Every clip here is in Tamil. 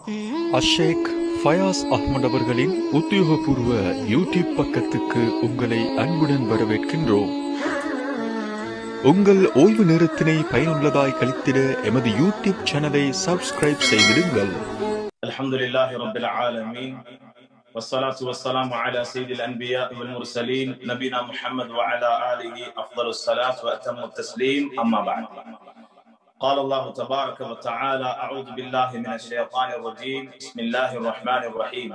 அஷேக் ஃபயாஸ் அஹ்மத் அவர்களின் உத்தியோகபூர்வ யூடியூப் பக்கத்துக்கு உங்களை அன்புடன் வரவேற்கின்றோம் உங்கள் ஓய்வு நேரத்தினை பயனுள்ளதாய் கழித்திட எமது யூடியூப் சேனலை சப்ஸ்கிரைப் செய்திடுங்கள் الحمد لله رب العالمين والصلاة والسلام على سيد الأنبياء والمرسلين نبينا محمد وعلى آله أفضل الصلاة وأتم التسليم أما بعد قال الله تبارك وتعالى أعوذ بالله من الشيطان الرجيم بسم الله الرحمن الرحيم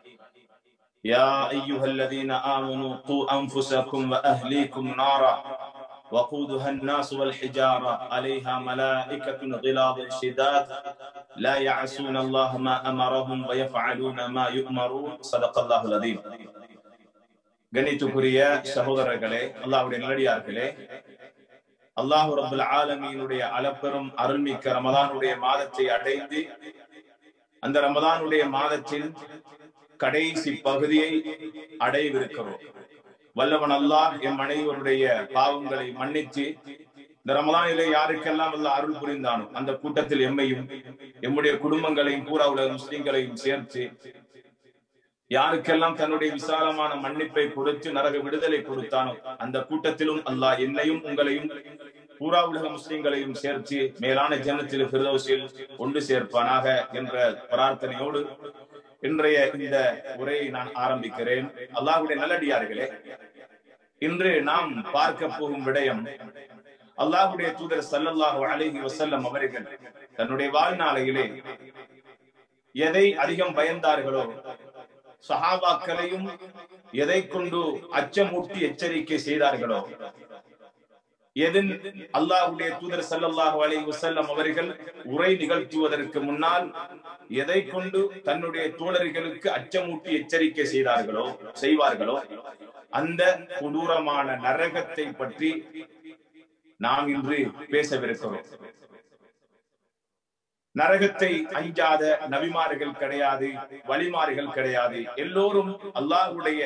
يا أيها الذين آمنوا قوا أنفسكم وأهليكم نارا وقودها الناس والحجارة عليها ملائكة غلاظ شداد لا يعصون الله ما أمرهم ويفعلون ما يؤمرون صدق الله العظيم கணித்துக்குரிய சகோதரர்களே அல்லாஹ்வுடைய நல்லடியார்களே அல்லாஹ் ரபுல் ஆலமீனுடைய அளப்பெரும் அருள்மிக்க ரமதானுடைய மாதத்தை அடைந்து அந்த ரமதானுடைய மாதத்தின் கடைசி பகுதியை அடையவிருக்கிறோம் வல்லவன் அல்லாஹ் எம் அனைவருடைய பாவங்களை மன்னித்து இந்த ரமதானிலே யாருக்கெல்லாம் அல்ல அருள் புரிந்தானோ அந்த கூட்டத்தில் எம்மையும் எம்முடைய குடும்பங்களையும் பூரா உலக முஸ்லிம்களையும் சேர்த்து யாருக்கெல்லாம் தன்னுடைய விசாலமான மன்னிப்பை கொடுத்து நரக விடுதலை கொடுத்தானோ அந்த கூட்டத்திலும் அல்லாஹ் என்னையும் உங்களையும் பூரா உலக முஸ்லிம்களையும் சேர்த்து மேலான ஜனத்தில் பிரதோசில் ஒன்று சேர்ப்பானாக என்ற பிரார்த்தனையோடு இன்றைய இந்த உரையை நான் ஆரம்பிக்கிறேன் அல்லாஹ்வுடைய நல்லடியார்களே இன்று நாம் பார்க்க போகும் விடயம் அல்லாஹ்வுடைய தூதர் சல்லல்லாஹு அலைஹி வஸல்லம் அவர்கள் தன்னுடைய வாழ்நாளையிலே எதை அதிகம் பயந்தார்களோ சஹாபாக்களையும் எதை கொண்டு அச்சமூட்டி எச்சரிக்கை செய்தார்களோ எதின் அல்லாஹுடைய தூதர் சல்லல்லாஹு அலைஹி வஸல்லம் அவர்கள் உரை நிகழ்த்துவதற்கு முன்னால் எதை கொண்டு தன்னுடைய தோழர்களுக்கு அச்சமூட்டி எச்சரிக்கை செய்தார்களோ செய்வார்களோ அந்த கொடூரமான நரகத்தை பற்றி நாம் இன்று பேசவிருக்கிறோம் நரகத்தை அஞ்சாத நபிமார்கள் கிடையாது வழிமாறுகள் கிடையாது எல்லோரும் அல்லாஹுடைய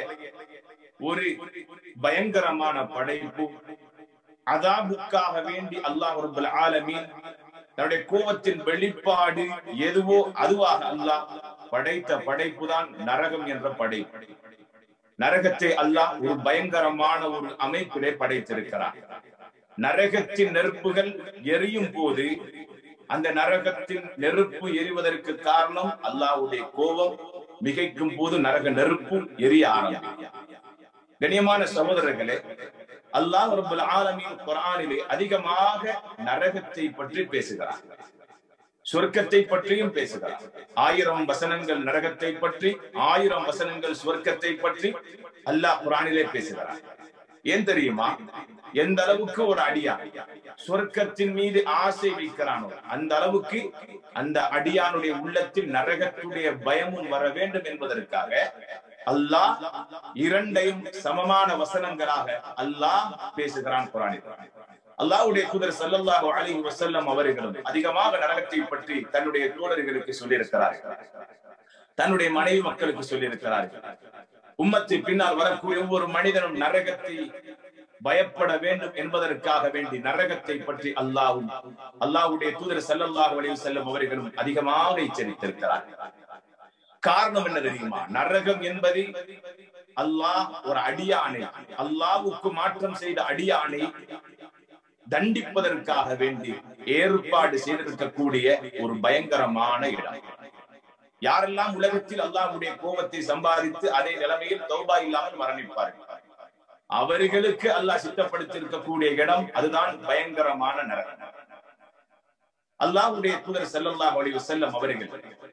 ஒரு பயங்கரமான படைப்பு அதாபுக்காக வேண்டி அல்லாஹ் ரபுல் ஆலமீன் தன்னுடைய கோபத்தின் வெளிப்பாடு எதுவோ அதுவாக அல்லாஹ் படைத்த படைப்பு தான் நரகம் என்ற படைப்பு நரகத்தை அல்லாஹ் ஒரு பயங்கரமான ஒரு அமைப்பிலே படைத்திருக்கிறார் நரகத்தின் நெருப்புகள் எரியும் போது அந்த நரகத்தின் நெருப்பு எரிவதற்கு காரணம் அல்லாஹ்வுடைய கோபம் மிகைக்கும் போது நரக நெருப்பும் எரிய ஆரம்பிக்கும் கண்ணியமான சகோதரர்களே அல்லாஹ் ரபுல் ஆலமீன் குரானிலே அதிகமாக நரகத்தை பற்றி பேசுகிறார் சொர்க்கத்தை பற்றியும் பேசுகிறார் ஆயிரம் வசனங்கள் நரகத்தை பற்றி ஆயிரம் வசனங்கள் சொர்க்கத்தை பற்றி அல்லாஹ் குரானிலே பேசுகிறார் ஏன் தெரியுமா எந்த அளவுக்கு ஒரு அடியான் சொர்க்கத்தின் மீது ஆசை வைக்கிறானோ அந்த அளவுக்கு அந்த அடியானுடைய உள்ளத்தில் நரகத்துடைய பயமும் வர வேண்டும் என்பதற்காக அல்லாஹ் இரண்டையும் சமமான வசனங்களாக அல்லாஹ் பேசுகிறான் குரானில் அல்லாஹ்வுடைய தூதர் சல்லல்லாஹு அலைஹி வஸல்லம் அவர்களும் அதிகமாக நரகத்தை பற்றி தன்னுடைய தோழர்களுக்கு சொல்லியிருக்கிறார்கள் தன்னுடைய மனைவி மக்களுக்கு சொல்லியிருக்கிறார்கள் உம்மத்து பின்னால் வரக்கூடிய ஒவ்வொரு மனிதனும் நரகத்தை பயப்பட வேண்டும் என்பதற்காக வேண்டி நரகத்தை பற்றி அல்லாவும் அல்லாஹ்வுடைய தூதர் சல்லல்லாஹு அலைஹி வஸல்லம் அவர்களும் அதிகமாக எச்சரித்திருக்கிறார்கள் காரணம் என்ன தெரியுமா நரகம் என்பது அல்லாஹ் ஒரு அடியானை அல்லாவுக்கு மாற்றம் செய்த அடியானை தண்டிப்பதற்காக வேண்டி ஏற்பாடு செய்திருக்கக்கூடிய ஒரு பயங்கரமான இடம் யாரெல்லாம் உலகத்தில் அல்லாஹ்வுடைய கோபத்தை சம்பாதித்து அதே நிலைமையில் தௌபா இல்லாமல் மரணிப்பார்கள் அவர்களுக்கு அல்லாஹ் சித்தப்படுத்தியிருக்கக்கூடிய இடம் அதுதான் பயங்கரமான நரகம் அல்லாஹ்வுடைய தூதர் செல்லல்லாஹ் அலைஹி வஸல்லம் அவர்கள்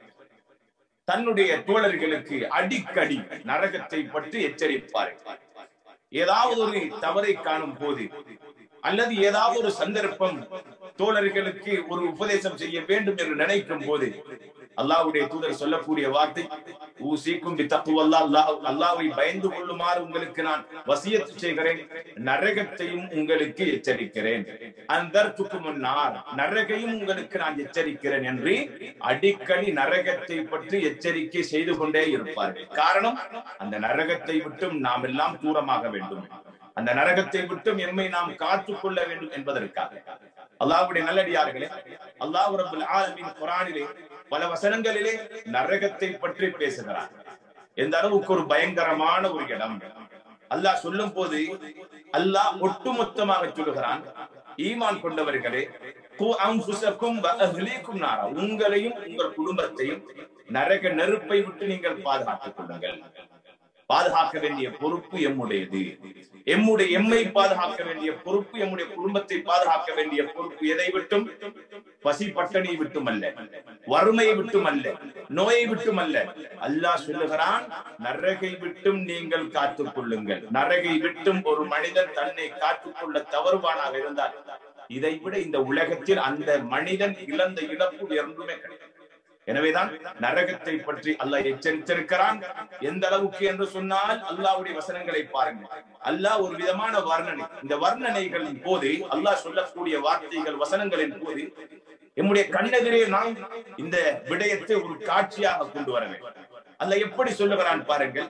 தன்னுடைய தோழர்களுக்கு அடிக்கடி நரகத்தை பற்றி எச்சரிப்பார்கள் ஏதாவது ஒரு தவறை காணும் போது அல்லது ஏதாவது ஒரு சந்தர்ப்பம் தோழர்களுக்கு ஒரு உபதேசம் செய்ய வேண்டும் என்று நினைக்கும் போது அல்லாஹ்வுடைய தூதர் சொல்லக்கூடிய வார்த்தை ஊசிக்கும் பித்தக்குவல்லா அல்லாஹ் அல்லாஹ்வை பயந்து கொள்ளுமாறு உங்களுக்கு நான் வசியத்து செய்கிறேன் நரகத்தையும் உங்களுக்கு எச்சரிக்கிறேன் அந்தர்த்துக்கு முன்னார் நரகையும் உங்களுக்கு நான் எச்சரிக்கிறேன் என்று அடிக்கடி நரகத்தை பற்றி எச்சரிக்கை செய்து கொண்டே இருப்பார்கள் காரணம் அந்த நரகத்தை விட்டும் நாம் எல்லாம் தூரமாக வேண்டும் அந்த நரகத்தை விட்டும் எம்மை நாம் காத்துக் கொள்ள வேண்டும் என்பதற்காக அல்லாஹ்வுடைய நல்லடியார்களே அல்லாஹ் ரப்பல் ஆலமீன் குர்ஆனிலே பல வசனங்களிலே நரகத்தை பற்றி பேசுகிறார் எந்த அளவுக்கு ஒரு பயங்கரமான ஒரு இடம் அல்லாஹ் சொல்லும் போது அல்லாஹ் ஒட்டுமொத்தமாக சொல்லுகிறான் ஈமான் கொண்டவர்களே கு அன்ஃபுஸக்கும் வ அஹ்லீக்கும் நாரா உங்களையும் உங்கள் குடும்பத்தையும் நரக நெருப்பை விட்டு நீங்கள் பாதுகாத்துக் கொள்ளுங்கள் பாதுகாக்க வேண்டிய பொறுப்பு எம்முடையது எம்முடைய எம்மை பாதுகாக்க வேண்டிய பொறுப்பு எம்முடைய குடும்பத்தை பாதுகாக்க வேண்டிய பொறுப்பு எதை விட்டும் பசி பட்டணி விட்டும் அல்ல வறுமையை விட்டும் அல்ல நோயை விட்டும் அல்ல அல்லாஹ் சொல்லுகிறான் நரகை விட்டும் நீங்கள் காத்துக் கொள்ளுங்கள் நரகை விட்டும் ஒரு மனிதன் தன்னை காத்துக்கொள்ள தவறுவானாக இருந்தால் இதை விட இந்த உலகத்தில் அந்த மனிதன் இழந்த இழப்பு இரண்டுமே கிடையாது எனவேதான் நரகத்தை பற்றி அல்லாஹ் எச்சரித்திருக்கிறான் எந்த அளவுக்கு என்று சொன்னால் அல்லாஹ்வுடைய வசனங்களை பாருங்க அல்லாஹ் ஒரு விதமான வர்ணனை இந்த வர்ணனைகளின் போது அல்லாஹ் சொல்லக்கூடிய வார்த்தைகள் வசனங்களின் போது எம்முடைய கண்ணெதிரே நாம் இந்த விடயத்தை ஒரு காட்சியாக கொண்டு வர வேண்டும் அல்லாஹ் எப்படி சொல்லுகிறான் பாருங்கள்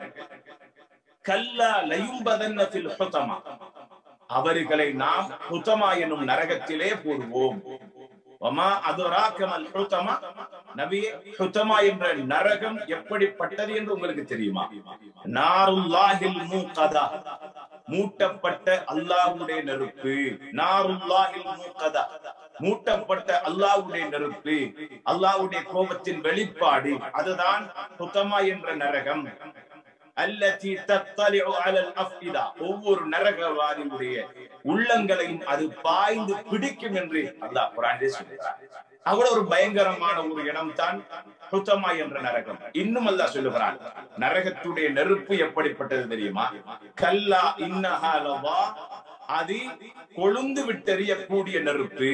கல்லா லயும்பதன்ன ஃபில் ஹுதமா அவர்களை நாம் ஹுதமா எனும் நரகத்திலே போடுவோம் வமா அதுராக்கமல் ஹுதமா நபியே ஹுதமா என்ற நரகம் எப்படிப்பட்டது என்று உங்களுக்கு தெரியுமா நாருல்லாஹில் மூகதா மூட்டப்பட்ட அல்லாஹ்வுடைய நெருப்பு நாருல்லாஹில் மூகதா மூட்டப்பட்ட அல்லாஹ்வுடைய நெருப்பு அல்லாஹ்வுடைய கோபத்தின் வெளிப்பாடு அதுதான் ஹுதமா என்ற நரகம் அல்லதி தத்தலிஉ அலல் அஃபிதா ஒவ்வொரு நரகவாதியுடைய உள்ளங்களையும் அது பாய்ந்து பிடிக்கும் என்று அல்லாஹ் குர்ஆனிலே சொல்கிறார் அவ்வளவு ஒரு பயங்கரமான ஒரு இடம் தான் ஹுத்தமா என்ற நரகம் இன்னும் அல்லாஹ் சொல்லுகிறான் நரகத்துடைய நெருப்பு எப்படிப்பட்டது தெரியுமா கல்லா இன்னஹா லவா அது கொழுந்து விட்டெறியக்கூடிய நெருப்பு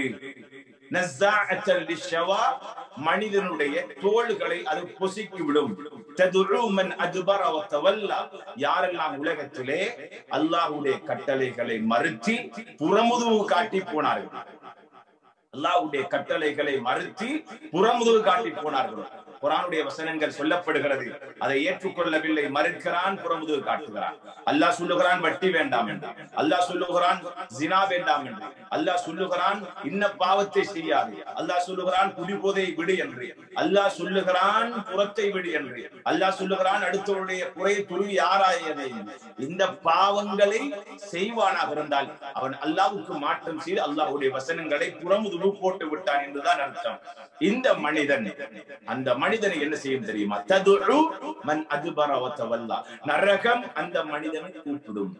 நஸ்ஸாஅத்தல் லிஷவா மனிதனுடைய தோள்களை அது பொசுக்கி விடும் ததுரு மன் அஜ்பர வ தவல்லா யாரெல்லாம் உலகத்திலே அல்லாஹ்வுடைய கட்டளைகளை மறுத்து புறமுதுகு காட்டி போனார்கள் அல்லாஹ்வுடைய கட்டளைகளை மறுத்து புறமுதுகு காட்டி போனார்கள் குரானுடைய வசனங்கள் சொல்லப்படுகிறது அதை ஏற்றுக்கொள்ளவில்லை மறுக்கிறான் புறமுதுகு காட்டுகிறான் அல்லாஹ் சொல்லுகிறான் வட்டி வேண்டாம் என்று அல்லாஹ் சொல்லுகிறான் ஜினா வேண்டாம் என்று அல்லாஹ் சொல்லுகிறான் இன்ன பாவத்தை செய்யாது அல்லாஹ் சொல்லுகிறான் குடிபோதை விடு என்று அல்லாஹ் சொல்லுகிறான் புறத்தை விடு என்று அல்லாஹ் சொல்லுகிறான் அடுத்தவருடைய குறையை துருவி ஆராயதை இந்த பாவங்களை செய்வானாக இருந்தால் அவன் அல்லாஹ்வுக்கு மாற்றம் செய்து அல்லாஹ்வுடைய வசனங்களை புறமுதுகு போட்டு விட்டான் என்றுதான் அர்த்தம் இந்த மனிதன் அந்த மனிதனை என்ன செய்யும் தெரியுமா ததுரு மன் அதுபர வ தவல்லா நரகம் அந்த மனிதனை கூப்பிடும்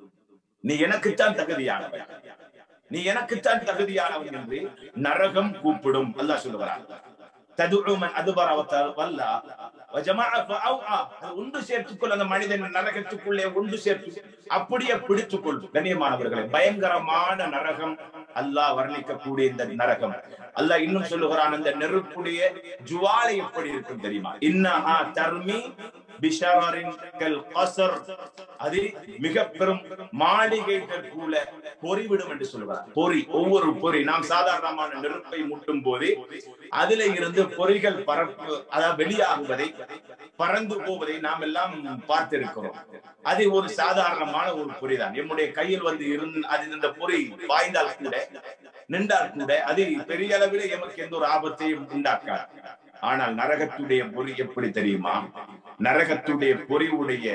நீ எனக்குத்தான் தகுதியானவன் நீ எனக்குத்தான் தகுதியானவன் என்று நரகம் கூப்பிடும் அல்லாஹ் சொல்லுகிறான் ததுரு மன் அதுபர வ தவல்லா வஜமாஅ ஃபஅவ்ஆ அது ஒன்று சேர்த்துக்கொள் அந்த மனிதன் நரகத்துக்குள்ளே ஒன்று சேர்த்து அப்படியே பிடித்துக்கொள் கண்ணியமானவர்களே பயங்கரமான நரகம் அல்லாஹ் வர்ணிக்கக்கூடிய இந்த நரகம் அல்லாஹ் இன்னும் சொல்லுகிறான் அந்த நெருப்புடைய ஜுவாலை எப்படி இருக்கும் தெரியுமா இன்னஹா தர்மி பிஷரரின் கல் கஸர் அது மிக பெரும் மாளிகைகள் போல பொறிவிடும் என்று சொல்லுகிறார் பொறி ஒவ்வொரு பொறி நாம் சாதாரணமான நெருப்பை முட்டும் போது அதிலே இருந்து பொறிகள் பரப்பு அதாவது வெளியாகுவதை பறந்து போவதை நாம் எல்லாம் பார்த்திருக்கிறோம் அது ஒரு சாதாரணமான ஒரு பொறிதான் நம்முடைய கையில் வந்து இருந்து அது இந்த பொறி பாய்ந்தால் கூட நின்றால் கூட அது பெரிய அளவில் எமக்கு எந்த ஒரு ஆபத்தையும் உண்டாக்காது ஆனால் நரகத்துடைய பொறி எப்படி தெரியுமா நரகத்துடைய பொறிவுடைய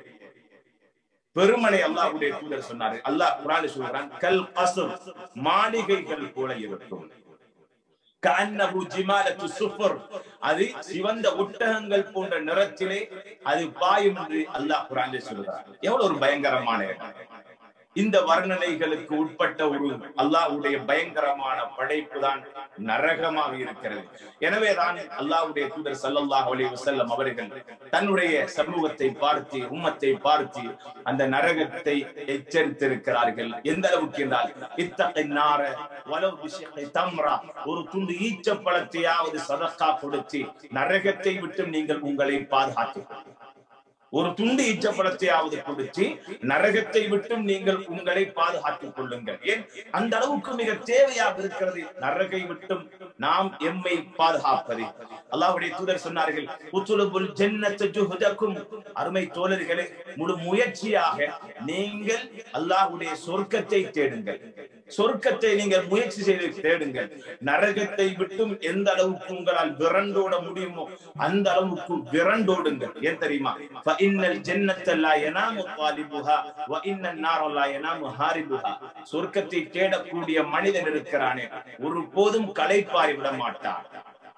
பெருமனை அல்லாஹ்வுடைய தூதர் சொன்னாரு அல்லாஹ் குரான் சொல்றான் கல் அசுர் மாளிகைகள் போல இருக்கும் கஅன்னஹு ஜிமாலத்து சுஃபர் அது சிவந்த ஒட்டகங்கள் போன்ற நிறத்திலே அது பாயும் என்று அல்லாஹ் குரானிலே சொல்கிறார் எவ்வளவு ஒரு பயங்கரமான இடம் இந்த வர்ணனைகளுக்கு உட்பட்ட ஒரு அல்லாஹ்வுடைய பயங்கரமான படைப்பு தான் நரகமாக இருக்கிறது எனவேதான் அல்லாஹ்வுடைய தூதர் ஸல்லல்லாஹு அலைஹி வஸல்லம் அவர்கள் தன்னுடைய சமூகத்தை பார்த்து உம்மத்தை பார்த்து அந்த நரகத்தை எச்சரித்திருக்கிறார்கள் எந்த அளவுக்கு என்றால் இத்தகை நார வலவு பிஷகை தம்ரா ஒரு துண்டு ஈச்ச பழத்தையாவது சதக்கா கொடுத்து நரகத்தை விட்டு நீங்கள் உங்களை பாதுகாத்துக் ஒரு துண்டு ஈச்சப்பழத்தையாவது கொடுத்து நரகத்தை விட்டும் நீங்கள் உங்களை பாதுகாத்துக் கொள்ளுங்கள் ஏன் அந்த அளவுக்கு மிக தேவையாக இருக்கிறது நரகை விட்டும் நாம் எம்மை பாதுகாப்பது அல்லாஹ்வுடைய தூதர் சொன்னார்கள் உத்துலுபுல் ஜன்னத்து ஜுஹதக்கும் அருமை தோழர்களே முழு முயற்சியாக நீங்கள் அல்லாஹ்வுடைய சொர்க்கத்தை தேடுங்கள் சொர்க்கத்தை நீங்கள் முயற்சி செய்து தேடுங்கள் நரகத்தை விட்டும் எந்த அளவுக்கு உங்களால் விரண்டோட முடியுமோ அந்த அளவுக்கு விரண்டோடுங்கள் ஏன் தெரியுமா ஃபஇன்னல் ஜன்னத்த லா யனாமு தாலிபுஹா வ இன்னன் நார லா யனாமு ஹாரிபுஹா சொர்க்கத்தை தேடக்கூடிய மனிதன் இருக்கிறானே ஒருபோதும் களைப்பாரி விட மாட்டான்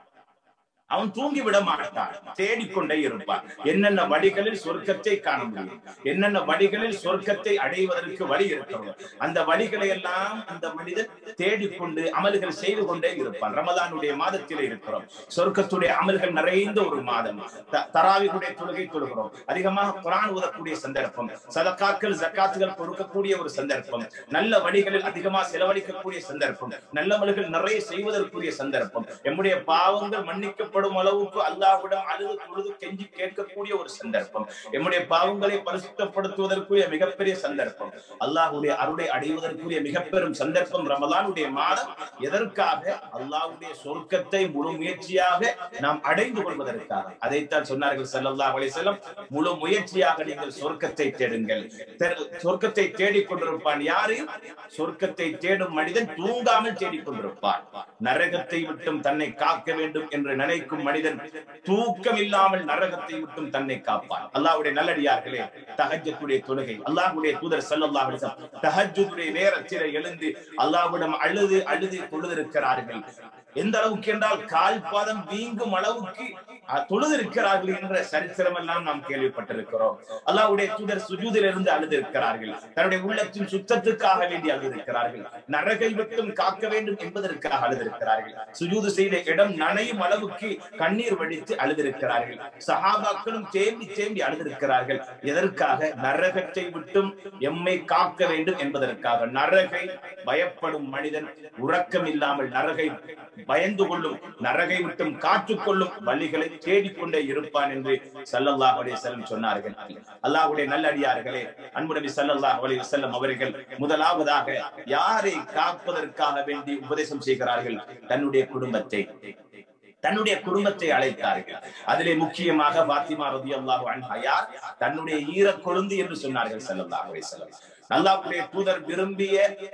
அவன் தூங்கி விட மாட்டான் தேடிக்கொண்டே இருப்பான் என்னென்ன வழிகளில் சொர்க்கத்தை காண முடியும் என்னென்ன வழிகளில் சொர்க்கத்தை அடைவதற்கு வழி இருக்கிறது அந்த வழிகளை எல்லாம் அந்த மனிதன் தேடிக்கொண்டு அமல்கள் செய்து கொண்டே இருப்பான் ரமதானுடைய மாதத்திலே இருக்கிறோம் சொர்க்கத்துடைய அமல்கள் நிறைந்த ஒரு மாதம் த- தராவிகுடைய தொழுகை தொழுகிறோம் அதிகமாக குரான் ஓதக்கூடிய சந்தர்ப்பம் சதக்காக்கள் ஜக்காத்துகள் கொடுக்கக்கூடிய ஒரு சந்தர்ப்பம் நல்ல வழிகளில் அதிகமாக செலவழிக்கக்கூடிய சந்தர்ப்பம் நல்ல வழிகள் நிறைய செய்வதற்குரிய சந்தர்ப்பம் எம்முடைய பாவங்கள் மன்னிக்கப்படும் அளவுக்கு அல்லாஹ்விடம் அழுது தொழுது கெஞ்சி கேட்கக்கூடிய ஒரு சந்தர்ப்பம் எம்முடைய பாவங்களை பரிசுத்தப்படுத்துவதற்குரிய மிகப்பெரிய சந்தர்ப்பம் அல்லாஹ்வுடைய அருளை அடைவதற்குரிய மிகப்பெரும் சந்தர்ப்பம் ரமலானுடைய மாதம் எதற்காக அல்லாஹ்வுடைய சொர்க்கத்தை முழு முயற்சியாக நாம் அடைந்து கொள்வதற்காக அதைத்தான் சொன்னார்கள் ஸல்லல்லாஹு அலைஹி வஸல்லம் முழு முயற்சியாக நீங்கள் சொர்க்கத்தை தேடுங்கள் தெரு- சொர்க்கத்தை தேடிக் கொண்டிருப்பான் யாரையும் சொர்க்கத்தை தேடும் மனிதன் தூங்காமல் தேடிக் கொண்டிருப்பான் நரகத்தை விட்டும் தன்னை காக்க வேண்டும் என்று நினைக்கும் மனிதன் தூக்கம் இல்லாமல் நரகத்தை விட்டும் தன்னை காப்பான் அல்லாஹ்வுடைய நல்லடியார்களே தஹஜ்ஜத்துடைய தொழுகை அல்லாஹ்வுடைய தூதர் ஸல்லல்லாஹு அலைஹி வஸல்லம் தஹஜ்ஜுடைய நேரத்திலே எழுந்து அல்லாஹ்விடம் அழுது அழுது தொழுதிருக்கிறார்கள் எந்த அளவுக்கு என்றால் கால் பாதம் வீங்கும் அளவுக்கு அஹ், தொழுதிருக்கிறார்கள் என்ற சரித்திரம் எல்லாம் நாம் கேள்விப்பட்டிருக்கிறோம் அல்லாஹ்வுடைய தூதர் சுஜூதில் இருந்து அழுதிருக்கிறார்கள் தன்னுடைய உள்ளத்தின் சுத்தத்துக்காக வேண்டி அழுதிருக்கிறார்கள் நரகை விட்டும் காக்க வேண்டும் என்பதற்காக அழுதிருக்கிறார்கள் சுஜூது செய்த இடம் நனையும் அளவுக்கு கண்ணீர் வடித்து அழுதிருக்கிறார்கள் சஹாபாக்களும் தேம்பி தேம்பி அழுதிருக்கிறார்கள் எதற்காக நரகத்தை விட்டும் எம்மை காக்க வேண்டும் என்பதற்காக நரகை பயப்படும் மனிதன் உறக்கம் இல்லாமல் நரகை பயந்து கொள்ளும் நரகை விட்டும் காற்றுக்கொள்ளும் வழிகளை தேடிக்கொண்டே இருப்பான் என்று ஸல்லல்லாஹு அலைஹி வஸல்லம் சொன்னார்கள் அல்லாஹ்வுடைய நல்லடியார்களே அன்பு நபி ஸல்லல்லாஹு அலைஹி வஸல்லம் அவர்கள் முதலாவதாக யாரை காப்பதற்காக வேண்டி உபதேசம் செய்கிறார்கள் தன்னுடைய குடும்பத்தை தன்னுடைய குடும்பத்தை அழைத்தார்கள் அதிலே முக்கியமாக பாத்திமா ரதியல்லாஹு அன்ஹா யார் தன்னுடைய ஈர கொழுந்து என்று சொன்னார்கள் ஸல்லல்லாஹு அலைஹி வஸல்லம் அல்லாஹ்வுடைய தூதர் விரும்பிய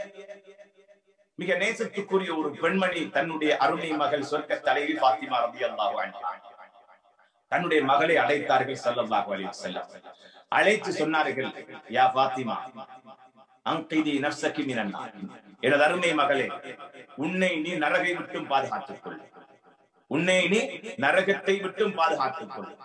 மிக நேசத்துக்குரிய ஒரு பெண்மணி தன்னுடைய அருமை மகள் சொர்க்க தலைவி பாத்திமா ரதியல்லாஹு அன்ஹா தன்னுடைய மகளை அழைத்தார்கள் ஸல்லல்லாஹு அலைஹி வஸல்லம் அழைத்து சொன்னார்கள் யா பாத்திமா அங்கிதி நஃப்ஸகி மினன் நார். எனது அருமை மகளே உன்னை நீ நரகை விட்டும் பாதுகாத்துக் கொள் உன்னை நீ நரகத்தை விட்டும் பாதுகாத்துக் கொள்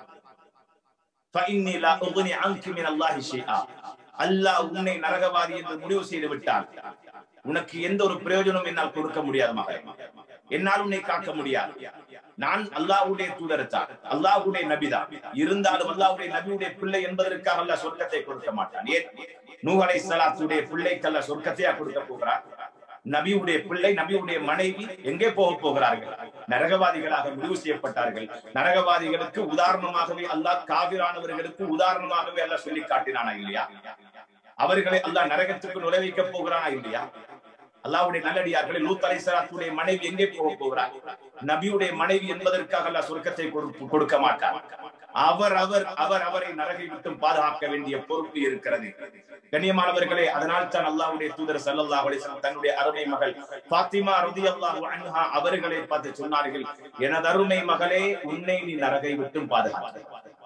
فإني لا أغني عنك من الله شيئا அல்லாஹ் உன்னை நரகவாதி என்று முடிவு செய்து விட்டான் உனக்கு எந்த ஒரு பிரயோஜனம் என்னால் கொடுக்க முடியாது மகளே என்னால் உன்னை காக்க முடியாது நான் அல்லாஹ்வுடைய தூதர்தான் அல்லாஹ்வுடைய நபிதான் இருந்தாலும் அல்லாஹ்வுடைய நபியுடைய பிள்ளை என்பதற்காக அல்லாஹ் சொர்க்கத்தை கொடுக்க மாட்டான் ஏன் நூஹ் அலைஹிஸ்ஸலாத்துடைய பிள்ளைக்கு அல்லாஹ் சொர்க்கத்தையா கொடுக்க போகிறார் நபியுடைய பிள்ளை நபியுடைய மனைவி எங்கே போக போகிறார்கள் நரகவாதிகளாக முடிவு செய்யப்பட்டார்கள் நரகவாதிகளுக்கு உதாரணமாகவே அல்லாஹ் காவிரானவர்களுக்கு உதாரணமாகவே அல்லாஹ் சொல்லி காட்டினானா இல்லையா அவர்களை அல்லாஹ் நரகத்துக்கு நுழைவிக்க போகிறானா இல்லையா அல்லாஹ்வுடைய நல்லடியார்களை லூத் அலைஹிஸ்ஸலாத்துடைய மனைவி எங்கே போக போகிறார் நபியுடைய மனைவி என்பதற்காக அல்லாஹ் சொர்க்கத்தை கொடுக்க- கொடுக்க மாட்டார் அவர் அவர் அவர் அவரை நரகை விட்டும் பாதுகாக்க வேண்டிய பொறுப்பு இருக்கிறது கண்ணியமானவர்களே அதனால் தான் அல்லாஹ்வுடைய தூதர் ஸல்லல்லாஹு அலைஹி வஸல்லம் தன்னுடைய அருமை மகள் ஃபாத்திமா ரலியல்லாஹு அன்ஹா அவர்களை பார்த்து சொன்னார்கள் எனது அருமை மகளே உன்னை நீ நரகை விட்டும் பாதுகாக்க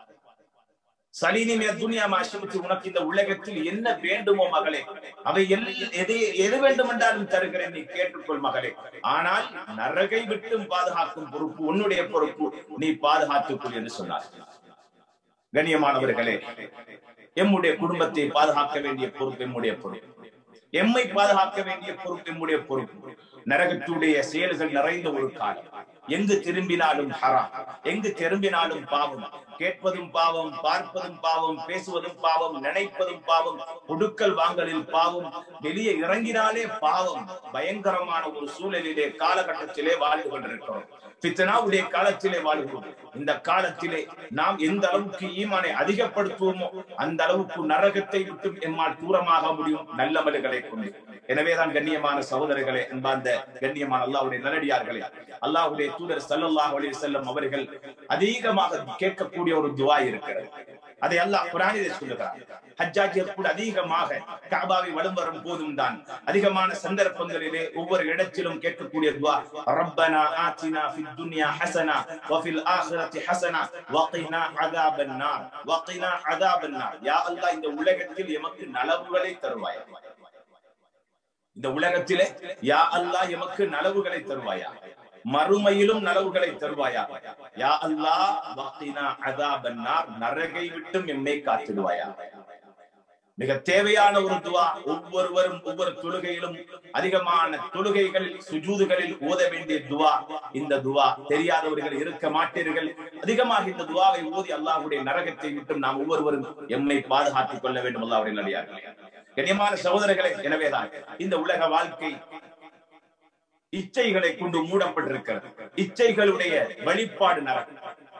சலீனி மின துனியா மாஷிமுக்கு உனக்கு இந்த உலகத்தில் என்ன வேண்டுமோ மகளே அவை எல்- எதை எது வேண்டுமென்றாலும் தருகிறேன் நீ கேட்டுக்கொள் மகளே ஆனால் நரகை விட்டும் பாதுகாக்கும் பொறுப்பு உன்னுடைய பொறுப்பு நீ பாதுகாத்துக் கொள் என்று சொன்னார் கண்ணியமானவர்களே எம்முடைய குடும்பத்தை பாதுகாக்க வேண்டிய பொறுப்பு எம்முடைய பொறுப்பு எம்மை பாதுகாக்க வேண்டிய பொறுப்பு எம்முடைய பொறுப்பு நரகத்துடைய செயல்கள் நிறைந்த ஒரு காலம் எங்கு திரும்பினாலும் ஹராம் எங்கு திரும்பினாலும் பாவம் கேட்பதும் பாவம் பார்ப்பதும் பாவம் பேசுவதும் பாவம் நினைப்பதும் பாவம் கொடுக்கல் வாங்கலில் பாவம் வெளியே இறங்கினாலே பாவம் பயங்கரமான ஒரு சூழலிலே காலகட்டத்திலே வாழ்ந்து கொண்டிருக்கிறோம் பித்தனாவுடைய காலத்திலே வாழ்கிறோம் இந்த காலத்திலே நாம் எந்த அளவுக்கு ஈமானை அதிகப்படுத்துவோமோ அந்த அளவுக்கு நரகத்தை விட்டு எம்மால் தூரமாக முடியும் நல்லமல்களை கொண்டு எனவேதான் கண்ணியமான சகோதரர்களே அன்பார்ந்த கண்ணியமான அல்லாஹ்வுடைய நல்லடியார்களே அல்லாஹ்வுடைய தூதர் ஸல்லல்லாஹு அலைஹி வஸல்லம் அவர்கள் அதிகமாக கேட்கக்கூடிய ஒரு துவா இருக்கிறது அதை அல்லாஹ் குரானிலே சொல்லுகிறார் ஹஜ்ஜாஜியர் கூட அதிகமாக காபாவை வலம் வரும் போதும் தான் அதிகமான சந்தர்ப்பங்களிலே ஒவ்வொரு இடத்திலும் கேட்கக்கூடிய துவா ரப்பனா ஆத்தினா ஃபித் துன்யா ஹஸனா வஃபில் ஆখিরাতি ஹஸனா வகினா அஸாபன் நார் வகினா அஸாபன் நார் யா அல்லாஹ் இந்த உலகத்தில் எமக்கு நலவுகளை தருவாயா இந்த உலகத்திலே யா அல்லாஹ் எமக்கு நலவுகளை தருவாயா மறுமையிலும் நலவுகளை தருவாயா யா அல்லாஹ் வகினா அஸாபன் நார் நரகை விட்டும் எம்மை காத்திடுவாயா மிக தேவையான ஒரு துவா ஒவ்வொருவரும் ஒவ்வொரு தொழுகையிலும் அதிகமான தொழுகைகளில் சுஜூதுகளில் ஓத வேண்டிய துவா இந்த துவா தெரியாதவர்கள் இருக்க மாட்டீர்கள் அதிகமாக இந்த துவாவை ஓதி அல்லாஹ்வுடைய நரகத்தை விட்டும் நாம் ஒவ்வொருவரும் எம்மை பாதுகாத்துக் கொள்ள வேண்டும் அல்லாஹ்வுடைய நடிகார்களே கண்ணியமான சகோதரர்களே எனவேதான் இந்த உலக வாழ்க்கை இச்சைகளை கொண்டு மூடப்பட்டிருக்கிறது இச்சைகளுடைய வெளிப்பாடு நரகம்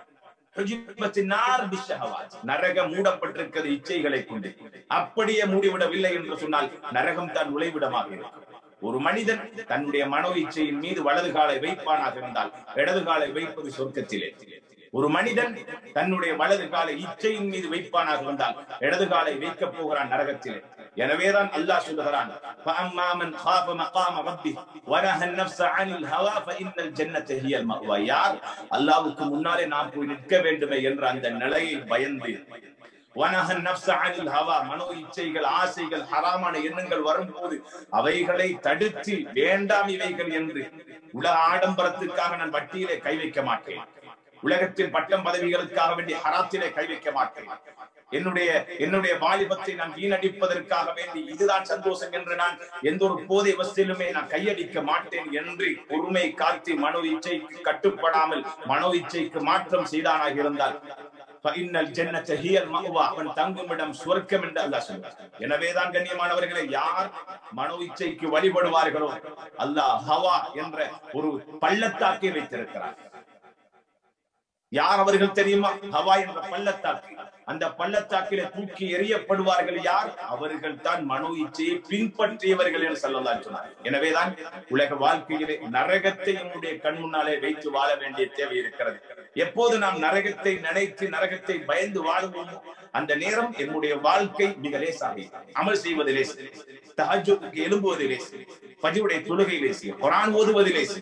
நரகம் மூடப்பட்டிருக்கிறது இச்சைகளை கொண்டு அப்படியே மூடிவிடவில்லை என்று சொன்னால் நரகம் தான் நுழைவிடமாக இருக்கும் ஒரு மனிதன் தன்னுடைய மனோ இச்சையின் மீது வலது காலை வைப்பானாக இருந்தால் இடது காலை வைப்பது சொர்க்கத்திலே ஒரு மனிதன் தன்னுடைய வலது காலை இச்சையின் மீது வைப்பானாக இருந்தால் இடது காலை வைக்கப் போகிறான் நரகத்திலே எனவேதான் அல்லாஹ் சொல்லுகிறான் فَأَمَّا مَنْ خَافَ مَقَامَ رَبِّهِ وَنَهَى النَّفْسَ عَنِ الْهَوَى فَإِنَّ الْجَنَّةَ هِيَ الْمَأْوَى யார் அல்லாஹ்வுக்கு முன்னாலே நாம் போய் நிற்க வேண்டுமே என்ற அந்த நிலையை பயந்து வனஹ நப்ச அனில் ஹவா மனோ இச்சைகள் ஆசைகள் ஹராமான எண்ணங்கள் வரும்போது அவைகளை தடுத்து வேண்டாம் இவைகள் என்று உலக ஆடம்பரத்துக்காக நான் வட்டியிலே கை வைக்க மாட்டேன் உலகத்தின் பட்டம் பதவிகளுக்காக வேண்டி ஹராத்திலே கை வைக்க மாட்டேன் என்னுடைய என்னுடைய வாலிபத்தை நான் வீணடிப்பதற்காக வேண்டி இதுதான் சந்தோஷம் என்று நான் எந்த ஒரு போதை வசதியிலுமே நான் கையடிக்க மாட்டேன் என்று பொறுமை காத்து மனோ இச்சைக்கு கட்டுப்படாமல் மனோ இச்சைக்கு மாற்றம் செய்தானாக இருந்தால் அவன் தங்குமிடம் சுவர்க்கம் என்று அல்லாஹ் சொல்றார் எனவேதான் கண்ணியமானவர்களை யார் மனோ இச்சைக்கு வழிபடுவார்களோ அல்லாஹ் ஹவா என்ற ஒரு பள்ளத்தாக்கை வைத்திருக்கிறார் யார் அவர்கள் தெரியுமா ஹவா என்ற பள்ளத்தாக்கு அந்த பள்ளத்தாக்கிலே தூக்கி எறியப்படுவார்கள் யார் அவர்கள் தான் மனோ இச்சையை பின்பற்றியவர்கள் என்று சொல்லலாம் சொன்னார் எனவேதான் உலக வாழ்க்கையிலே நரகத்தை நம்முடைய கண் முன்னாலே வைத்து வாழ வேண்டிய தேவை இருக்கிறது எப்போது நாம் நரகத்தை நினைத்து நரகத்தை பயந்து வாழ்வோமோ அந்த நேரம் என்னுடைய வாழ்க்கை மிக லேசாகி அமல் செய்வது லேசு தஹஜுக்கு எழும்புவது லேசு பஜிவுடைய தொழுகை லேசு குரான் ஓதுவது லேசு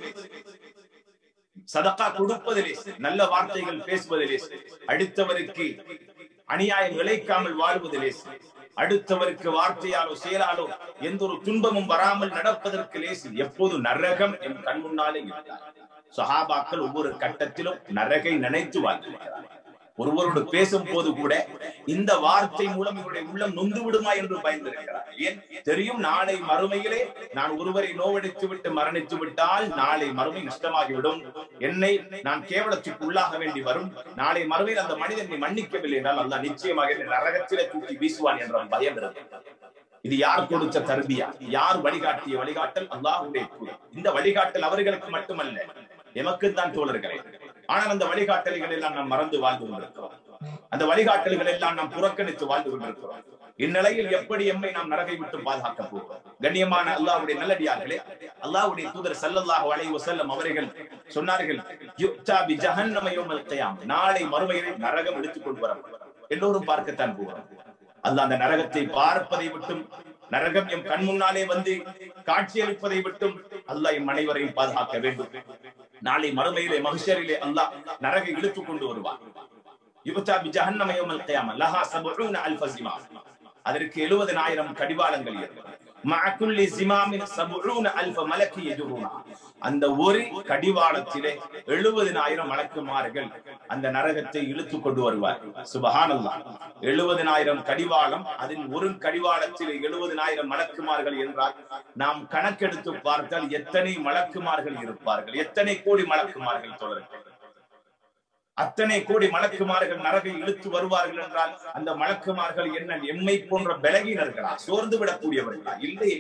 சதக்கா கொடுப்பதிலே நல்ல வார்த்தைகள் பேசுவதிலே அடுத்தவருக்கு அநியாயம் இழைக்காமல் வாழ்வதிலே அடுத்தவருக்கு வார்த்தையாலோ செயலாலோ எந்த ஒரு துன்பமும் வராமல் நடப்பதற்கு லேசு எப்போது நரகம் என் கண் முன்னாலே இருந்தார் சஹாபாக்கள் ஒவ்வொரு கட்டத்திலும் நரகை நினைத்து வாழ்ந்திருக்கிறார் ஒருவரோடு பேசும் போது கூட இந்த வார்த்தை மூலம் இவருடைய உள்ளம் நொந்து விடுமா என்று பயந்திருக்கிறார் ஏன் தெரியும் நாளை மறுமையிலே நான் ஒருவரை நோவடித்து விட்டு மரணித்து விட்டால் நாளை மறுமை நஷ்டமாகிவிடும் என்னை நான் கேவலத்துக்கு உள்ளாக வேண்டி வரும் நாளை மறுமையில் அந்த மனிதனை மன்னிக்கவில்லை என்றால் அல்ல நிச்சயமாக என்னை நரகத்திலே தூக்கி வீசுவான் என்ற பயம் இருக்கு இது யார் கொடுத்த தர்பியா யார் வழிகாட்டிய வழிகாட்டல் அல்லாஹுடைய இந்த வழிகாட்டல் அவர்களுக்கு மட்டுமல்ல எமக்கு தான் தோழர்களே ஆனால் அந்த வழிகாட்டல்கள் எல்லாம் நாம் மறந்து வாழ்ந்து கொண்டிருக்கிறோம் அந்த வழிகாட்டல்கள் எல்லாம் நாம் புறக்கணித்து வாழ்ந்து கொண்டிருக்கிறோம் இந்நிலையில் எப்படி எம்மை நாம் நரகை விட்டு பாதுகாக்க போகிறோம் கண்ணியமான அல்லாவுடைய நல்லடியார்களே அல்லாவுடைய தூதர் சல்லல்லாஹு அலைஹி வஸல்லம் அவர்கள் சொன்னார்கள் யுக்தா பி ஜஹன்னம யௌமல் கியாம் நாளை மறுமையிலே நரகம் எடுத்துக் கொண்டு வரப்படும் எல்லோரும் பார்க்கத்தான் போகிறோம் அல்லாஹ் அந்த நரகத்தை பார்ப்பதை விட்டும் நரகம் எம் கண் முன்னாலே வந்து காட்சியளிப்பதை விட்டும் அல்லாஹ் எம் அனைவரையும் பாதுகாக்க வேண்டும் நாளை மறுமையிலே மகிஷரிலே அல்லாஹ் நரகை இழுத்துக் கொண்டு வருவார் யுக்தா பி ஜஹன்னம யௌமல் கியாம லஹா சபூன அல்ஃப ஜிமா அதற்கு எழுபதனாயிரம் கடிவாளங்கள் இருக்கும் மஅகுல்லி ஜிமாமின் சபூன அல்ஃப மலக்கி யஜுருனா அந்த ஒரு கடிவாளத்திலே எழுபதினாயிரம் மலக்குமார்கள் அந்த நரகத்தை இழுத்து கொண்டு வருவார் சுபஹானல்லாஹ் எழுபதினாயிரம் கடிவாளம் அதில் ஒரு கடிவாளத்திலே எழுபதினாயிரம் மலக்குமார்கள் என்றால் நாம் கணக்கெடுத்து பார்த்தால் எத்தனை மலக்குமார்கள் இருப்பார்கள் எத்தனை கோடி மலக்குமார்கள் தொடர்கள் அத்தனை கோடி மலக்குமார்கள் நரகை இழுத்து வருவார்கள் என்றால் அந்த மலக்குமார்கள் என்ன எம்மை போன்ற பலகீனர்களா சோர்ந்து விடக்கூடியவர்களா இல்லை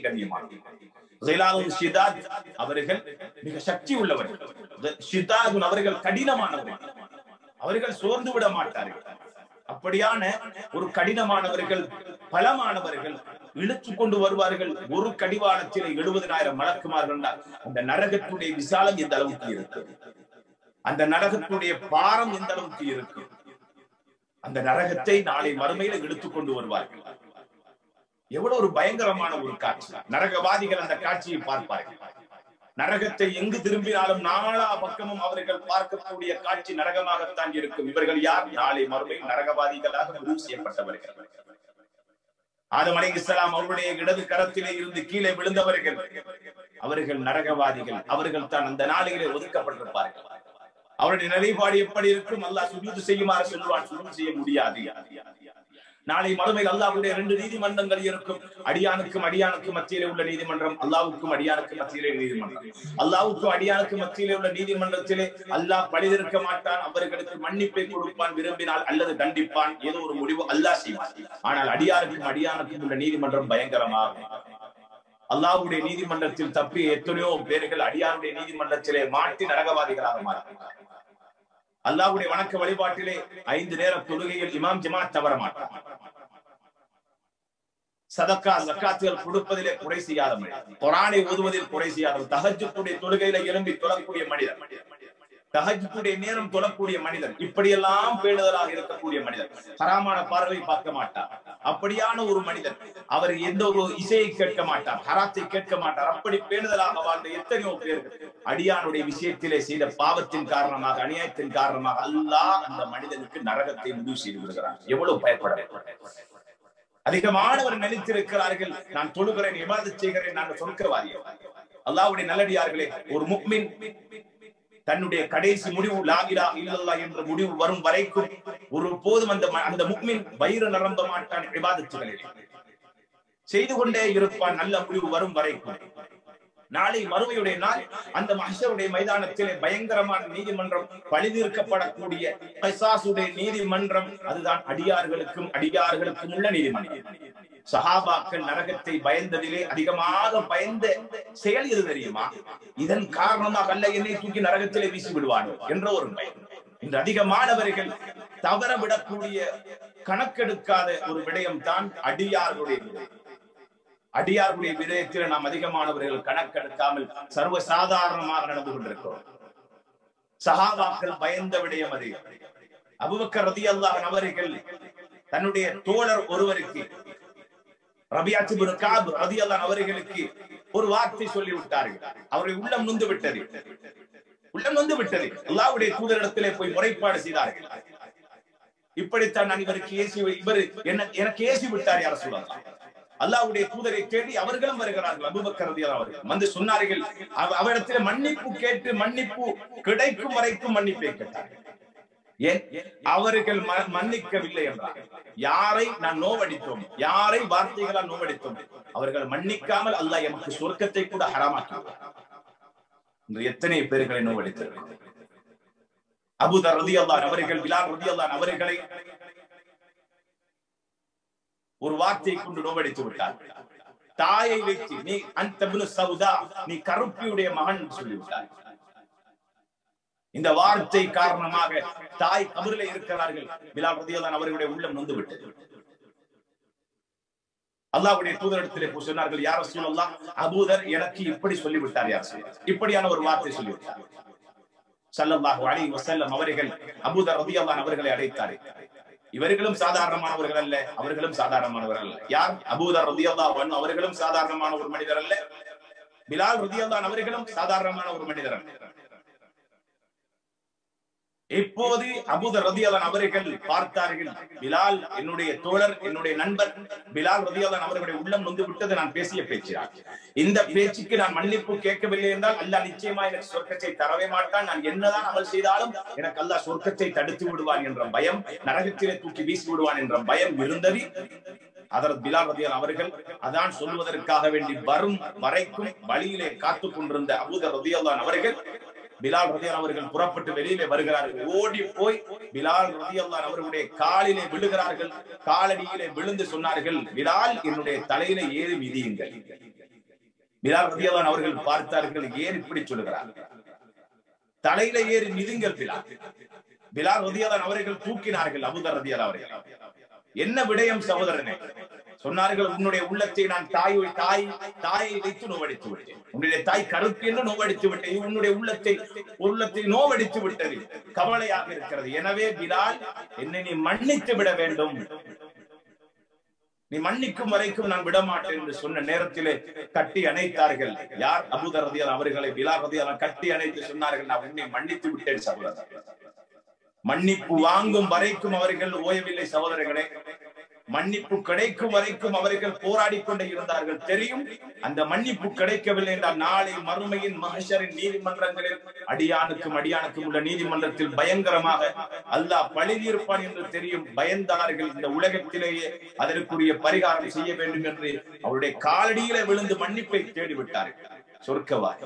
கண்ணியமாக அவர்கள் மிக சக்தி உள்ளவர்கள் ஷிதாதுன் அவர்கள் கடினமானவர்கள் அவர்கள் சோர்ந்து விட மாட்டார்கள் அப்படியான ஒரு கடினமானவர்கள் பலமானவர்கள் இழுத்து கொண்டு வருவார்கள் ஒரு கடிவாளத்தில் எழுபதனாயிரம் மலக்குமார்கள் அந்த நரகத்துடைய விசாலம் எந்த அளவுக்கு இருக்கு அந்த நரகத்துடைய பாரம் எந்த அளவுக்கு இருக்கு அந்த நரகத்தை நாளை மறுமையில எடுத்துக் கொண்டு வருவார்கள் எவ்வளவு ஒரு பயங்கரமான ஒரு காட்சி நரகவாதிகள் அந்த காட்சியை பார்ப்பார்கள் நரகத்தை எங்கு திரும்பினாலும் நாலா பக்கமும் அவர்கள் பார்க்கக்கூடிய காட்சி நரகமாகத்தான் இருக்கும் இவர்கள் யார் நாளை மறுமை நரகவாதிகளாக முடிவு செய்யப்பட்டவர்கள் ஆதம் அலை இஸ்லாம் அவருடைய இடது கரத்திலே இருந்து கீழே விழுந்தவர்கள் அவர்கள் நரகவாதிகள் அவர்கள் தான் அந்த நாளிலே ஒதுக்கப்பட்டிருப்பார்கள் அவருடைய நிலைப்பாடு எப்படி இருக்கும் அல்லாஹ் சுஜூது செய்யுமாறு சொல்வான் சுஜூது செய்ய முடியாது நாளை மறுமையில் அல்லாஹ்வுடைய ரெண்டு நீதிமன்றங்கள் இருக்கும் அடியானுக்கும் அடியானுக்கும் மத்தியிலே உள்ள நீதிமன்றம் அல்லாவுக்கும் அடியானுக்கு மத்தியிலே நீதிமன்றம் அல்லாவுக்கும் அடியானுக்கு மத்தியிலே உள்ள நீதிமன்றத்திலே அல்லாஹ் பழிதிருக்க மாட்டான் அவர்களுக்கு மன்னிப்பை கொடுப்பான் விரும்பினால் அல்லது தண்டிப்பான் ஏதோ ஒரு முடிவு அல்லாஹ் செய்வான் ஆனால் அடியாருக்கும் அடியானுக்கும் உள்ள நீதிமன்றம் பயங்கரமாகும் அல்லாஹ்வுடைய நீதிமன்றத்தில் தப்பிய எத்தனையோ பேர்கள் அடியாருடைய நீதிமன்றத்திலே மாட்டி நரகவாதிகளாக மாறுகிறார் அல்லாஹ்வுடைய வணக்க வழிபாட்டிலே ஐந்து நேர தொழுகையில் இமாம் ஜமாத் தவற மாட்டார் சதக்கா ஜக்காத்துகள் கொடுப்பதிலே குறை செய்யாத மனிதர் குரானை ஓதுவதில் குறை செய்யாத தஹஜ்ஜுடைய தொழுகையில எழும்பி தொழக்கூடிய மனிதர் தஹஜ்ஜுடைய நேரம் தொழக்கூடிய மனிதர் இப்படியெல்லாம் பேணுதலாக இருக்கக்கூடிய மனிதர் ஹராமான பார்வை பார்க்க மாட்டார் அப்படியான ஒரு மனிதர் அவர் எந்த ஒரு இசையை கேட்க மாட்டார் ஹராத்தை கேட்க மாட்டார் அப்படி பேணுதலாக வாழ்ந்த எத்தனையோ பேர் அடியானுடைய விஷயத்திலே செய்த பாவத்தின் காரணமாக அநியாயத்தின் காரணமாக அல்லாஹ் அந்த மனிதனுக்கு நரகத்தை முடிவு செய்து விடுகிறார் எவ்வளவு பயப்பட வேண்டும் அதிகமானவர் நினைத்திருக்கிறார்கள் நான் தொழுகிறேன் இபாதத் செய்கிறேன் நான் சொர்க்கவாதி அல்லாஹ்வுடைய நல்லடியார்களே ஒரு முக்மின் தன்னுடைய கடைசி முடிவு லாகிலா இல்லல்லா என்ற முடிவு வரும் வரைக்கும் ஒரு போதும் அந்த ம- அந்த முக்மின் வயிறு நிரம்ப மாட்டான் இபாதத்துகளில் செய்து கொண்டே இருப்பான் நல்ல முடிவு வரும் வரைக்கும் நாளை மறுமையுடைய நாள் அந்த மஹ்ஷருடைய மைதானத்திலே பயங்கரமான நீதிமன்றம் பழிதீர்க்கப்படக்கூடிய கைசாசுடைய நீதிமன்றம் அதுதான் அடியார்களுக்கும் அடியார்களுக்கும் உள்ள நீதிமன்றம் சஹாபாக்கள் நரகத்தை பயந்ததிலே அதிகமாக பயந்த செயல் எது தெரியுமா இதன் காரணமாக அல்ல என்னை தூக்கி நரகத்திலே வீசி விடுவானோ என்ற ஒரு பயம் இன்று அதிகமானவர்கள் தவற விடக்கூடிய கணக்கெடுக்காத ஒரு விடயம் தான் அடியார்களுடைய விடயம் அடியார்களுடைய விடயத்தில் நாம் அதிகமானவர்கள் கணக்கெடுக்காமல் சர்வ சாதாரணமாக நடந்து கொண்டிருக்கிறோம் சஹாபாக்கள் பயந்த விடயம் அது அபுபக்கர் ரதி அல்லாஹ் அவர்கள் தன்னுடைய தோழர் ஒருவருக்கு ரபியாத்து பின் காப் ரதி அல்லாஹ் அவர்களுக்கு ஒரு வார்த்தை சொல்லி விட்டார்கள் அவருடைய உள்ளம் நொந்து விட்டது உள்ளம் நொந்து விட்டது அல்லாஹ்வுடைய தூதரிடத்திலே போய் முறைப்பாடு செய்தார்கள் இப்படித்தான் நான் இவருக்கு ஏசி இவர் என்ன எனக்கு ஏசி விட்டார் யார சொல்லலாம் அல்லாஹ்வுடைய தூதரை தேடி அவர்களும் வருகிறார்கள் அபூபக்கர் ரலியல்லாஹு அவர்கள் வந்து சொன்னார்கள் அவ- அவரிடத்தில் மன்னிப்பு கேட்டு மன்னிப்பு கிடைக்கும் வரைக்கும் மன்னிப்பை கேட்டார்கள் ஏன் அவர்கள் ம- மன்னிக்கவில்லை என்றார் யாரை நான் நோவடித்தோம் யாரை வார்த்தைகளால் நோவடித்தோம் அவர்கள் மன்னிக்காமல் அல்லாஹ் எமக்கு சொர்க்கத்தை கூட ஹராமாக்கி இன்று எத்தனை பேர்களை நோவடித்திருக்கிறோம் அபுதர் ரதி அவர்கள் பிலால் ரதி அவர்களை ஒரு வார்த்தையை கொண்டு நோவடித்து விட்டார் தாயை வைத்து நீ அந்த சவுதா நீ கருப்பியுடைய மகன் சொல்லிவிட்டார் இந்த வார்த்தை காரணமாக தாய் கபரிலே இருக்கிறார்கள் பிலால் ரதியல்லான் அவர்களுடைய உள்ளம் நொந்து விட்டது அல்லாஹ்வுடைய தூதரிடத்திலே போய் சொன்னார்கள் யார் ரசூலல்லாஹ் அபூதர் எனக்கு இப்படி சொல்லிவிட்டார் யார் ரசூலல்லாஹ். இப்படியான ஒரு வார்த்தை சொல்லிவிட்டார் ஸல்லல்லாஹு அலைஹி வஸல்லம் அவர்கள் அபூதர் ரதியல்லான் அவர்களை அழைத்தார்கள் இவர்களும் சாதாரணமானவர்கள் அல்ல அவர்களும் சாதாரணமானவர்கள் அல்ல யார் அபூதர் ரதியல்லாஹு அன்ஹு அவர்களும் சாதாரணமான ஒரு மனிதர் அல்ல பிலால் ரதியல்லான் அவர்களும் சாதாரணமான ஒரு மனிதர் அல்ல இப்போது அபூதர் ரதியல்லான் அவர்கள் பார்த்தார்கள் பிலால் என்னுடைய தோழர் என்னுடைய நண்பர் பிலால் ரதியல்லான் அவர்களுடைய உள்ளம் நொந்து விட்டது நான் பேசிய பேச்சுதான் இந்த பேச்சுக்கு நான் மன்னிப்பு கேட்கவில்லை என்றால் அல்லாஹ் நிச்சயமா எனக்கு சொர்க்கத்தை தரவே மாட்டான் நான் என்னதான் அமல் செய்தாலும் எனக்கு அல்லாஹ் சொர்க்கத்தை தடுத்து விடுவான் என்ற பயம் நரகத்திலே தூக்கி வீசி விடுவான் என்ற பயம் இருந்தது அதற்கு பிலால் ரதியால் அவர்கள் அதான் சொல்வதற்காக வேண்டி வரும் வரைக்கும் வழியிலே காத்துக் கொண்டிருந்த அபூதர் ரதியல்லான் அவர்கள் பிலால் ரதியான் அவர்கள் புறப்பட்டு வெளியிலே வருகிறார்கள் ஓடி போய் பிலால் ரதியல்லான் அவர்களுடைய காலிலே விழுகிறார்கள் காலடியிலே விழுந்து சொன்னார்கள் பிலால் என்னுடைய தலையில ஏறி மிதியுங்கள் பிலால் ரதியல்லான் அவர்கள் பார்த்தார்கள் ஏன் இப்படி சொல்லுகிறார் தலையில ஏறி மிதிங்கள் பிலால் பிலால் ரதியல்லான் அவர்கள் தூக்கினார்கள் அபுதர் ரதியல் அவர்கள் என்ன விடயம் சகோதரனே சொன்னார்கள் உன்னுடைய உள்ளத்தை நான் தாய் தாய் தாயை வைத்து நோவடித்து விட்டேன் உன்னுடைய தாய் கருப்பு என்று நோவடித்து விட்டேன் இது உன்னுடைய உள்ளத்தை உள்ளத்தை நோவடித்து விட்டது கவலையாக இருக்கிறது எனவே பிலால் என்னை நீ மன்னித்து விட வேண்டும் நீ மன்னிக்கும் வரைக்கும் நான் விடமாட்டேன் என்று சொன்ன நேரத்திலே கட்டி அணைத்தார்கள் யார் அபுதர் ரதியால் அவர்களை பிலால் ரதியால் கட்டி அணைத்து சொன்னார்கள் நான் உன்னை மன்னித்து விட்டேன் சகோதரர் மன்னிப்பு வாங்கும் வரைக்கும் அவர்கள் ஓயவில்லை சகோதரர்களே மன்னிப்பு கிடைக்கும் வரைக்கும் அவர்கள் போராடி கொண்டே இருந்தார்கள் தெரியும் அந்த மன்னிப்பு கிடைக்கவில்லை என்றால் நாளை மறுமையின் மகஷரின் நீதிமன்றங்களில் அடியானுக்கும் அடியானுக்கும் உள்ள நீதிமன்றத்தில் பயங்கரமாக அல்லாஹ் பழி தீர்ப்பான் என்று தெரியும் பயந்தார்கள் இந்த உலகத்திலேயே அதற்குரிய பரிகாரம் செய்ய வேண்டும் என்று அவருடைய காலடியில விழுந்து மன்னிப்பை தேடிவிட்டார்கள் சொர்க்கவாய்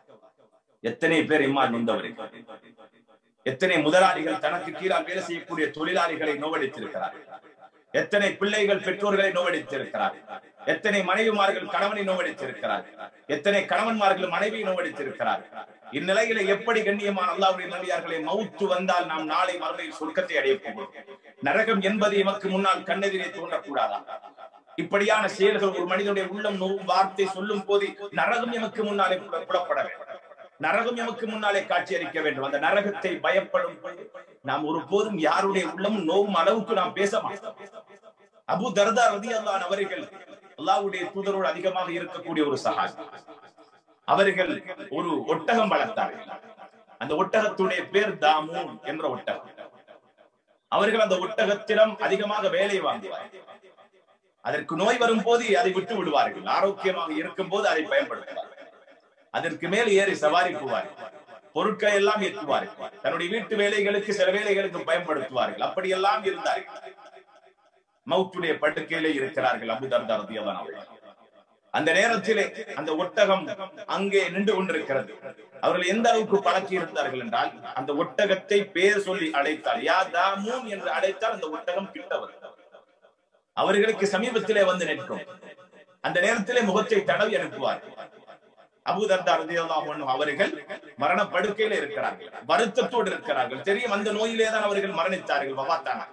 எத்தனை பேர் இம்மா நொந்தவர்கள் எத்தனை முதலாளிகள் தனக்கு கீழால் வேலை செய்யக்கூடிய தொழிலாளிகளை நோவடித்திருக்கிறார்கள் எத்தனை பிள்ளைகள் பெற்றோர்களை நோவடித்திருக்கிறார்கள் எத்தனை மனைவிமார்கள் கணவனை நோவடித்திருக்கிறார்கள் எத்தனை கணவன்மார்கள் மனைவியை நோவடித்திருக்கிறார்கள் இந்நிலையில எப்படி கண்ணியமான அல்லாவுடைய நபியார்களை மவுத்து வந்தால் நாம் நாளை மறுமையில் சொர்க்கத்தை அடைய போகிறோம் நரகம் என்பது எமக்கு முன்னால் கண்ணெதிரே தோன்றக்கூடாதா இப்படியான செயல்கள் ஒரு மனிதனுடைய உள்ளம் நோவும் வார்த்தை சொல்லும் போது நரகம் எமக்கு முன்னாலே புல- புலப்பட வேண்டும் நரகம் எமக்கு முன்னாலே காட்சியளிக்க வேண்டும் அந்த நரகத்தை பயப்படும் போது நாம் ஒருபோதும் யாருடைய உள்ளமும் நோவும் அளவுக்கு நாம் பேச மாட்டோம் அபு தர்தா ரதி அல்லான் அவர்கள் அல்லாவுடைய தூதரோடு அதிகமாக இருக்கக்கூடிய ஒரு சஹாபி அவர்கள் ஒரு ஒட்டகம் வளர்த்தார்கள் அந்த ஒட்டகத்துடைய பேர் தாமூன் என்ற ஒட்டகம் அவர்கள் அந்த ஒட்டகத்திடம் அதிகமாக வேலை வாங்குவார்கள் அதற்கு நோய் வரும் போது அதை விட்டு விடுவார்கள் ஆரோக்கியமாக இருக்கும் போது அதை பயன்படுத்துவார்கள் அதற்கு மேல் ஏறி சவாரி போவார்கள் பொருட்களை எல்லாம் ஏற்றுவார்கள் தன்னுடைய வீட்டு வேலைகளுக்கு சில வேலைகளுக்கு பயன்படுத்துவார்கள் அப்படியெல்லாம் இருந்தார்கள் மவுத்துடைய படுக்கையிலே இருக்கிறார்கள் அபுதர்தா ரதியல்லாஹு அவர்கள் அந்த நேரத்திலே அந்த ஒட்டகம் அங்கே நின்று கொண்டிருக்கிறது அவர்கள் எந்த அளவுக்கு பழக்கி இருந்தார்கள் என்றால் அந்த ஒட்டகத்தை பேர் சொல்லி அழைத்தால் யா தாமூன் என்று அழைத்தால் அந்த ஒட்டகம் கிட்ட வரும் அவர்களுக்கு சமீபத்திலே வந்து நிற்கும் அந்த நேரத்திலே முகத்தை தடவி அனுப்புவார்கள் அபூதர்தா ரலியல்லாஹு அன்ஹு அவர்கள் மரண படுக்கையில இருக்கிறார்கள் வருத்தத்தோடு இருக்கிறார்கள் தெரியும் அந்த நோயிலே தான் அவர்கள் மரணித்தார்கள் வபாத்தானார்கள்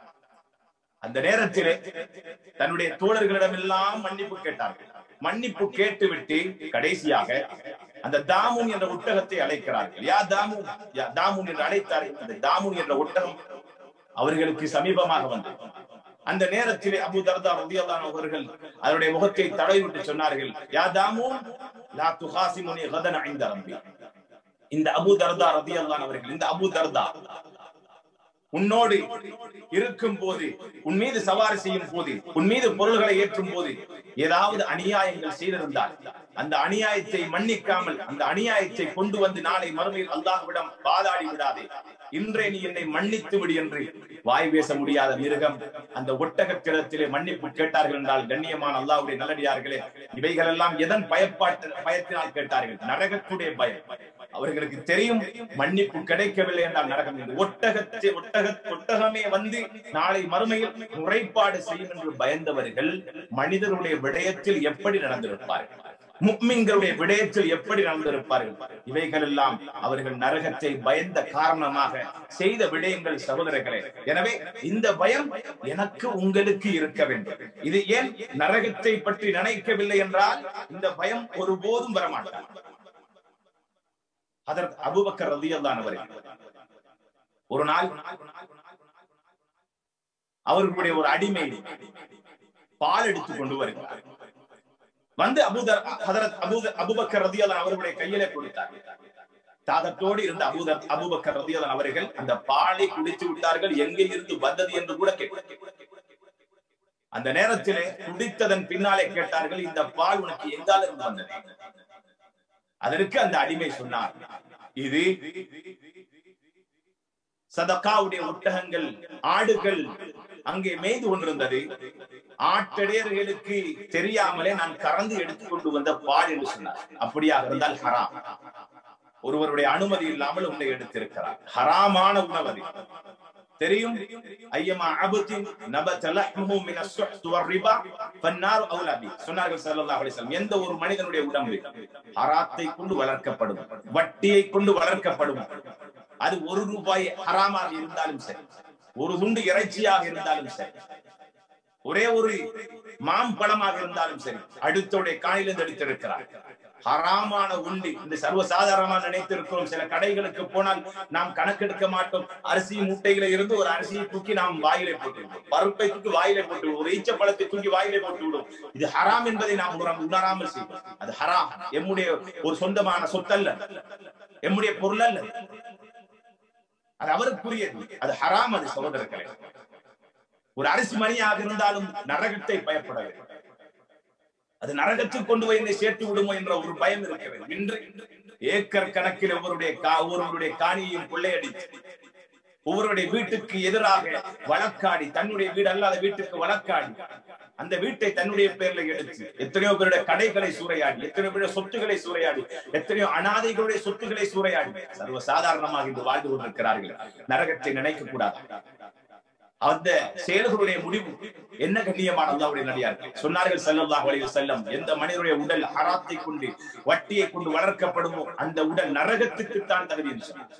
அந்த நேரத்திலே தன்னுடைய தோழர்களிடம் எல்லாம் மன்னிப்பு கேட்டார்கள் மன்னிப்பு கேட்டுவிட்டு கடைசியாக அந்த தாமுன் என்ற ஒட்டகத்தை அழைக்கிறார்கள் யா தாமுன் யா தாமுன் என்று அழைத்தார்கள் அந்த தாமுன் என்ற ஒட்டகம் அவர்களுக்கு சமீபமாக வந்தது அந்த நேரத்திலே அபு தர்தா ரலியல்லாஹு அவர்கள் அவருடைய முகத்தை தடவிவிட்டு சொன்னார்கள் யா தாமுன் லா துஹாசிமுனி கதன் ஐந்த ரப்பி இந்த அபு தர்தா ரலியல்லாஹு அவர்கள் இந்த அபு தர்தா உன்னோடு இருக்கும் போது உன் மீது சவாரி செய்யும் போது உன் மீது பொருள்களை ஏற்றும் போது ஏதாவது அநியாயங்கள் செய்திருந்தால் அந்த அநியாயத்தை மன்னிக்காமல் அந்த அநியாயத்தை கொண்டு வந்து நாளை மறுமையில் அல்லாஹ்விடம் வாதாடி விடாதே இன்றே நீ என்னை மன்னித்து விடு என்று வாய் பேச முடியாத மிருகம் அந்த ஒட்டகத்திடத்திலே மன்னிப்பு கேட்டார்கள் என்றால் கண்ணியமான அல்லாஹ்வுடைய நல்லடியார்களே இவைகள் எல்லாம் எதன் பயப்பாட்டு பயத்தினால் கேட்டார்கள் நரகத்துடைய பயம் அவர்களுக்கு தெரியும் மன்னிப்பு கிடைக்கவில்லை என்றால் நரகம் என்று ஒட்டகத்தை ஒட்டக ஒட்டகமே வந்து நாளை மறுமையில் முறைப்பாடு செய்யும் என்று பயந்தவர்கள் மனிதருடைய விடயத்தில் எப்படி நடந்திருப்பார்கள் முக்மின்களுடைய விடயத்தில் எப்படி நடந்திருப்பார்கள் இவைகள் எல்லாம் அவர்கள் நரகத்தை பயந்த காரணமாக செய்த விடயங்கள் சகோதரர்களே எனவே இந்த பயம் எனக்கு உங்களுக்கு இருக்க வேண்டும் இது ஏன் நரகத்தை பற்றி நினைக்கவில்லை என்றால் இந்த பயம் ஒருபோதும் வரமாட்டார் அதற்கு அபுபக்கர் ரலியல்லாஹு அவர்கள் ஒரு நாள் அவர்களுடைய ஒரு அடிமை பால் எடுத்துக் கொண்டு வருகிறார் வந்து அபூதர் ஹதரத் அபூதர் அபுபக்கர் ரதியல்லான் அவர்களுடைய கையிலே கொடுத்தார் தாகத்தோடு இருந்த அபூதர் அபுபக்கர் ரதியல்லான் அவர்கள் அந்த பாலை குடித்து விட்டார்கள் எங்கே இருந்து வந்தது என்று கூட கேட்டார் அந்த நேரத்திலே குடித்ததன் பின்னாலே கேட்டார்கள் இந்த பால் உனக்கு எங்கால இருந்து வந்தது அதற்கு அந்த அடிமை சொன்னார் இது சதக்காவுடைய ஒட்டகங்கள் ஆடுகள் அங்கே மேய்ந்து கொண்டிருந்தது ஆட்டடையர்களுக்கு தெரியாமலே நான் கறந்து எடுத்துக் கொண்டு வந்த பால் என்று சொன்னார் அப்படியாக இருந்தால் ஹராம் ஒருவருடைய அனுமதி இல்லாமல் உன்னை எடுத்திருக்கிறார் ஹராமான உணவு அது. தெரியும் ஐயமா அபுத்தின் நபத லஹ்முஹு மின ஸுஹ்த் வர்ரிபா ஃபன்னார் அவுலா பி சொன்னார்கள் ஸல்லல்லாஹு அலைஹி வஸல்லம் எந்த ஒரு மனிதனுடைய உடம்பு ஹராத்தை கொண்டு வளர்க்கப்படும் வட்டியை கொண்டு வளர்க்கப்படும் அது ஒரு ரூபாய் ஹராமாக இருந்தாலும் சரி ஒரு துண்டு இறைச்சியாக இருந்தாலும் சரி ஒரே ஒரு மாம்பழமாக இருந்தாலும் சரி அடுத்தோடைய காயிலிருந்து எடுத்திருக்கிறார் ஹராமான உண்டி இந்த சர்வசாதாரணமா நினைத்திருக்கிறோம் சில கடைகளுக்கு போனால் நாம் கணக்கெடுக்க மாட்டோம் அரிசி மூட்டையில இருந்து ஒரு அரிசியை தூக்கி நாம் வாயிலே போட்டு விடுவோம் பருப்பை தூக்கி வாயிலே போட்டு விடுவோம் ஒரு ஈச்சப்பழத்தை தூக்கி வாயிலே போட்டு விடுவோம் இது ஹராம் என்பதை நாம் உணர- உணராமல் செய்வோம் அது ஹராம் எம்முடைய ஒரு சொந்தமான சொத்தல்ல எம்முடைய பொருள் அல்ல அது அவருக்குரியது அது ஹராம் அது சகோதரர்களே ஒரு அரிசி மணியாக இருந்தாலும் நரகத்தை பயப்பட வேண்டும் அது நரகத்தில் கொண்டு போய் என்னை சேர்த்து விடுமோ என்ற ஒரு பயம் இருக்க வேண்டும் இன்று ஏக்கர் கணக்கில் ஒவ்வொருடைய கா- ஒவ்வொருவருடைய காணியையும் கொள்ளையடித்து ஒவ்வொருடைய வீட்டுக்கு எதிராக வழக்காடி தன்னுடைய வீடு அல்லாத வீட்டுக்கு வழக்காடி அந்த வீட்டை தன்னுடைய பேர்ல எடுத்து எத்தனையோ பேருடைய கடைகளை சூறையாடி எத்தனையோ பேருடைய சொத்துக்களை சூறையாடி எத்தனையோ அனாதைகளுடைய சொத்துக்களை சூறையாடி சர்வ சாதாரணமாக இன்று வாழ்ந்து கொண்டிருக்கிறார்கள் நரகத்தை நினைக்க கூடாது அந்த செயல்களுடைய முடிவு என்ன கண்ணியமான அல்லாவுடைய நடிகார்கள் சொன்னார்கள் ஸல்லல்லாஹு அலைஹி வஸல்லம் எந்த மனிதனுடைய உடல் ஹராத்தை கொண்டு வட்டியை கொண்டு வளர்க்கப்படுமோ அந்த உடல் நரகத்துக்கு தான் தகுதி என்று சொன்னார்.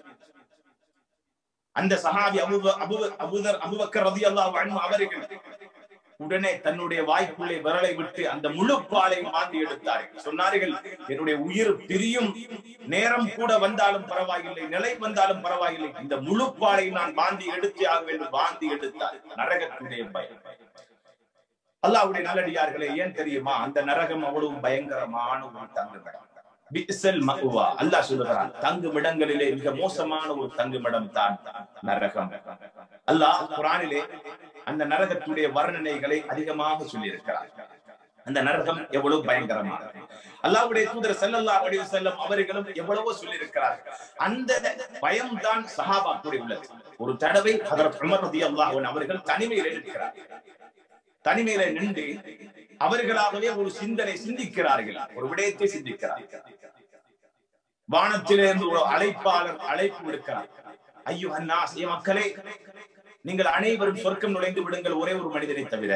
அந்த சஹாபி அபு அபு அபூதர் அபுபக்கர் ரலியல்லாஹு அன்ஹு அவர்கள் உடனே தன்னுடைய வாய்க்குள்ளே விரலை விட்டு அந்த முழு பாலை மாந்தி எடுத்தார்கள் சொன்னார்கள் என்னுடைய உயிர் பிரியும் நேரம் கூட வந்தாலும் பரவாயில்லை நிலை வந்தாலும் பரவாயில்லை இந்த முழு பாலை நான் வாந்தி எடுத்தே ஆக வேண்டும் வாந்தி எடுத்தார் நரகத்துடைய பயம் அல்லாஹ்வுடைய நல்லடியார்களே ஏன் தெரியுமா அந்த நரகம் அவ்வளவு பயங்கரமான ஒரு தங்குமிடம் பிஸ்ஸல் மஅவா அல்லாஹ் சொல்லுகிறான் தங்கும் இடங்களிலே மிக மோசமான ஒரு தங்குமிடம் தான் நரகம் அல்லாஹ் குர்ஆனிலே அந்த நரகத்துடைய வர்ணனைகளை அதிகமாக சொல்லியிருக்கிறார் அந்த நரகம் எவ்வளவு பயங்கரமானது அல்லாஹ்வுடைய தூதர் ஸல்லல்லாஹு அலைஹி வஸல்லம் அவர்களும் எவ்வளவோ சொல்லியிருக்கிறார்கள் அந்த பயம் தான் சஹாபாக்களுடைய உள்ளது ஒரு தடவை ஹஜரத் உமர் ரலியல்லாஹு அன்ஹு அவர்கள் தனிமையில் இருக்கிறார் தனிமையில நின்று அவர்களாகவே ஒரு சிந்தனை சிந்திக்கிறார்கள் ஒரு விடயத்தை சிந்திக்கிறார்கள் வானத்திலிருந்து ஒரு அழைப்பாளர் அழைப்பு விடுக்கிறார் ஐயோ அன்னாஸ் ஏ மக்களே நீங்கள் அனைவரும் சொர்க்கம் நுழைந்து விடுங்கள் ஒரே ஒரு மனிதனை தவிர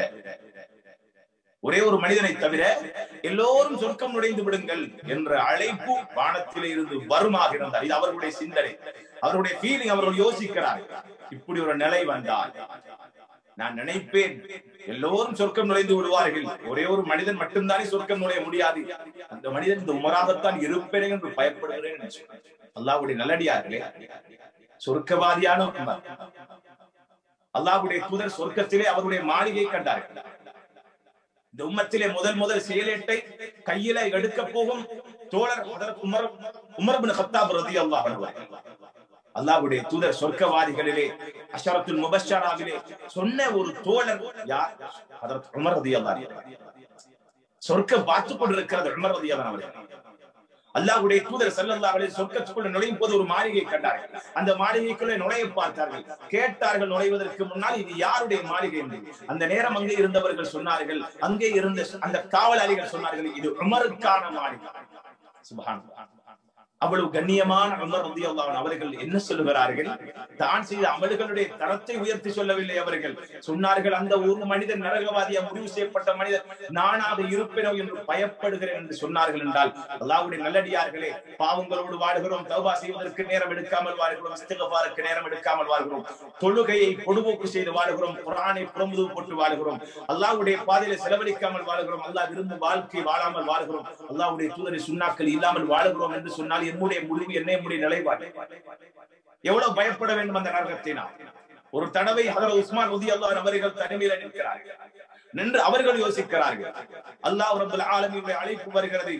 ஒரே ஒரு மனிதனை தவிர எல்லோரும் சொர்க்கம் நுழைந்து விடுங்கள் என்ற அழைப்பு வானத்திலே இருந்து வருமாக இருந்தார் இது அவர்களுடைய சிந்தனை அவருடைய ஃபீலிங் அவர்கள் யோசிக்கிறார்கள் இப்படி ஒரு நிலை வந்தால் நான் நினைப்பேன் எல்லோரும் சொர்க்கம் நுழைந்து விடுவார்கள் ஒரே ஒரு மனிதன் மட்டும்தானே சொர்க்கம் நுழைய முடியாது அந்த மனிதன் இந்த உமராகத்தான் இருப்பேன் என்று பயப்படுகிறேன் என்று சொன்னார். அல்லாஹ்வுடைய நல்லடியார்களே சொர்க்கவாதியான உமர் அல்லாஹ்வுடைய தூதர் சொர்க்கத்திலே அவருடைய மாளிகை கண்டார்கள் இந்த உம்மத்திலே முதல் முதல் செயலேட்டை கையில எடுக்க போகும் தோழர் ஹதரத் உமர் உமர் பின் கத்தாப் ரலியல்லாஹு அன்ஹு அல்லாஹ்வுடைய தூதர் சொர்க்கவாதிகளிலே அஷரத்துல் முபஷராவிலே சொன்ன ஒரு தோழர் யார் ஹதரத் உமர் ரலியல்லாஹு அன்ஹு சொர்க்கம் பார்த்து கொண்டிருக்கிறது உமர் ரலியல்லாஹு அவர்கள் அல்லாஹ்வுடைய தூதர் ஸல்லல்லாஹு அலைஹி சொர்க்கத்துக்குள்ள நுழையும் போது ஒரு மாளிகை கண்டார்கள் அந்த மாளிகைக்குள்ளே நுழைய பார்த்தார்கள் கேட்டார்கள் நுழைவதற்கு முன்னால் இது யாருடைய மாளிகை என்று அந்த நேரம் அங்கே இருந்தவர்கள் சொன்னார்கள் அங்கே இருந்த அந்த காவலாளிகள் சொன்னார்கள் இது உமருக்கான மாளிகை சுப்ஹானல்லாஹ் அவ்வளவு கண்ணியமான உமர் ரலியல்லாஹு அன்ஹு அவர்கள் என்ன சொல்லுகிறார்கள் தான் செய்த அமல்களுடைய தரத்தை உயர்த்தி சொல்லவில்லை அவர்கள் சொன்னார்கள் அந்த ஒரு மனிதன் நரகவாதியா முடிவு செய்யப்பட்ட மனிதன் நானாக இருப்பேனோ என்று பயப்படுகிறேன் என்று சொன்னார்கள் என்றால் அல்லாஹ்வுடைய நல்லடியார்களே பாவங்களோடு வாழுகிறோம் தௌபா செய்வதற்கு நேரம் எடுக்காமல் வாழ்கிறோம் இஸ்திகபாருக்கு நேரம் எடுக்காமல் வாழ்கிறோம் தொழுகையை பொடுபோக்கு செய்து வாழுகிறோம் குர்ஆனை புறமுது போட்டு வாழுகிறோம் அல்லாஹ்வுடைய பாதையில செலவழிக்காமல் வாழுகிறோம் அல்லாஹ் விரும்பும் வாழ்க்கை வாழாமல் வாழ்கிறோம் அல்லாஹ்வுடைய தூதரை சுண்ணாக்கள் இல்லாமல் வாழுகிறோம் என்று சொன்னால் என்னுடைய முடிவு என்ன என்னுடைய நிலைப்பாடு எவ்வளவு பயப்பட வேண்டும் அந்த நரகத்தை நாம் ஒரு தடவை ஹதரத் உஸ்மான் உதி அல்லாஹ் அவர்கள் தனிமையில நிற்கிறார்கள் நின்று அவர்கள் யோசிக்கிறார்கள் அல்லாஹ் ரப்பல் ஆலமீனுடைய அழைப்பு வருகிறது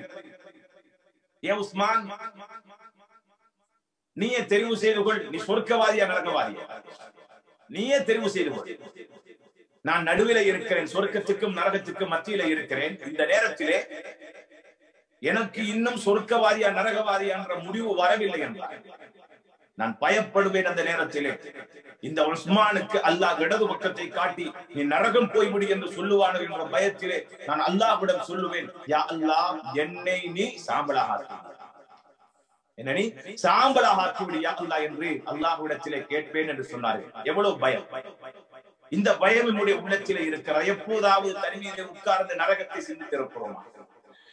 ஏ உஸ்மான் நீயே தெரிவு செய்து கொள் நீ சொர்க்கவாதியா நரகவாதியா நீயே தெரிவு செய்து கொள் நான் நடுவில இருக்கிறேன் சொர்க்கத்துக்கும் நரகத்துக்கும் மத்தியில இருக்கிறேன் இந்த நேரத்திலே எனக்கு இன்னும் சொர்க்கவாதியா நரகவாதியா என்ற முடிவு வரவில்லை என்றார் நான் பயப்படுவேன் அந்த நேரத்திலே இந்த உஸ்மானுக்கு அல்லாஹ் இடது பக்கத்தை காட்டி நீ நரகம் போய்விடு என்று சொல்லுவானோ என்ற பயத்திலே நான் அல்லாஹ்விடம் சொல்லுவேன் யா அல்லாஹ் என்னை நீ சாம்பலாக ஆக்கு. என்ன நீ சாம்பலாக ஆக்கிவிடு யா அல்லாஹ் என்று அல்லாஹ்விடத்திலே கேட்பேன் என்று சொன்னார்கள் எவ்வளவு பயம் இந்த பயம் நம்முடைய உள்ளத்திலே இருக்கிறது எப்போதாவது தனிமையிலே உட்கார்ந்து நரகத்தை சிந்தித்திருக்கிறோமா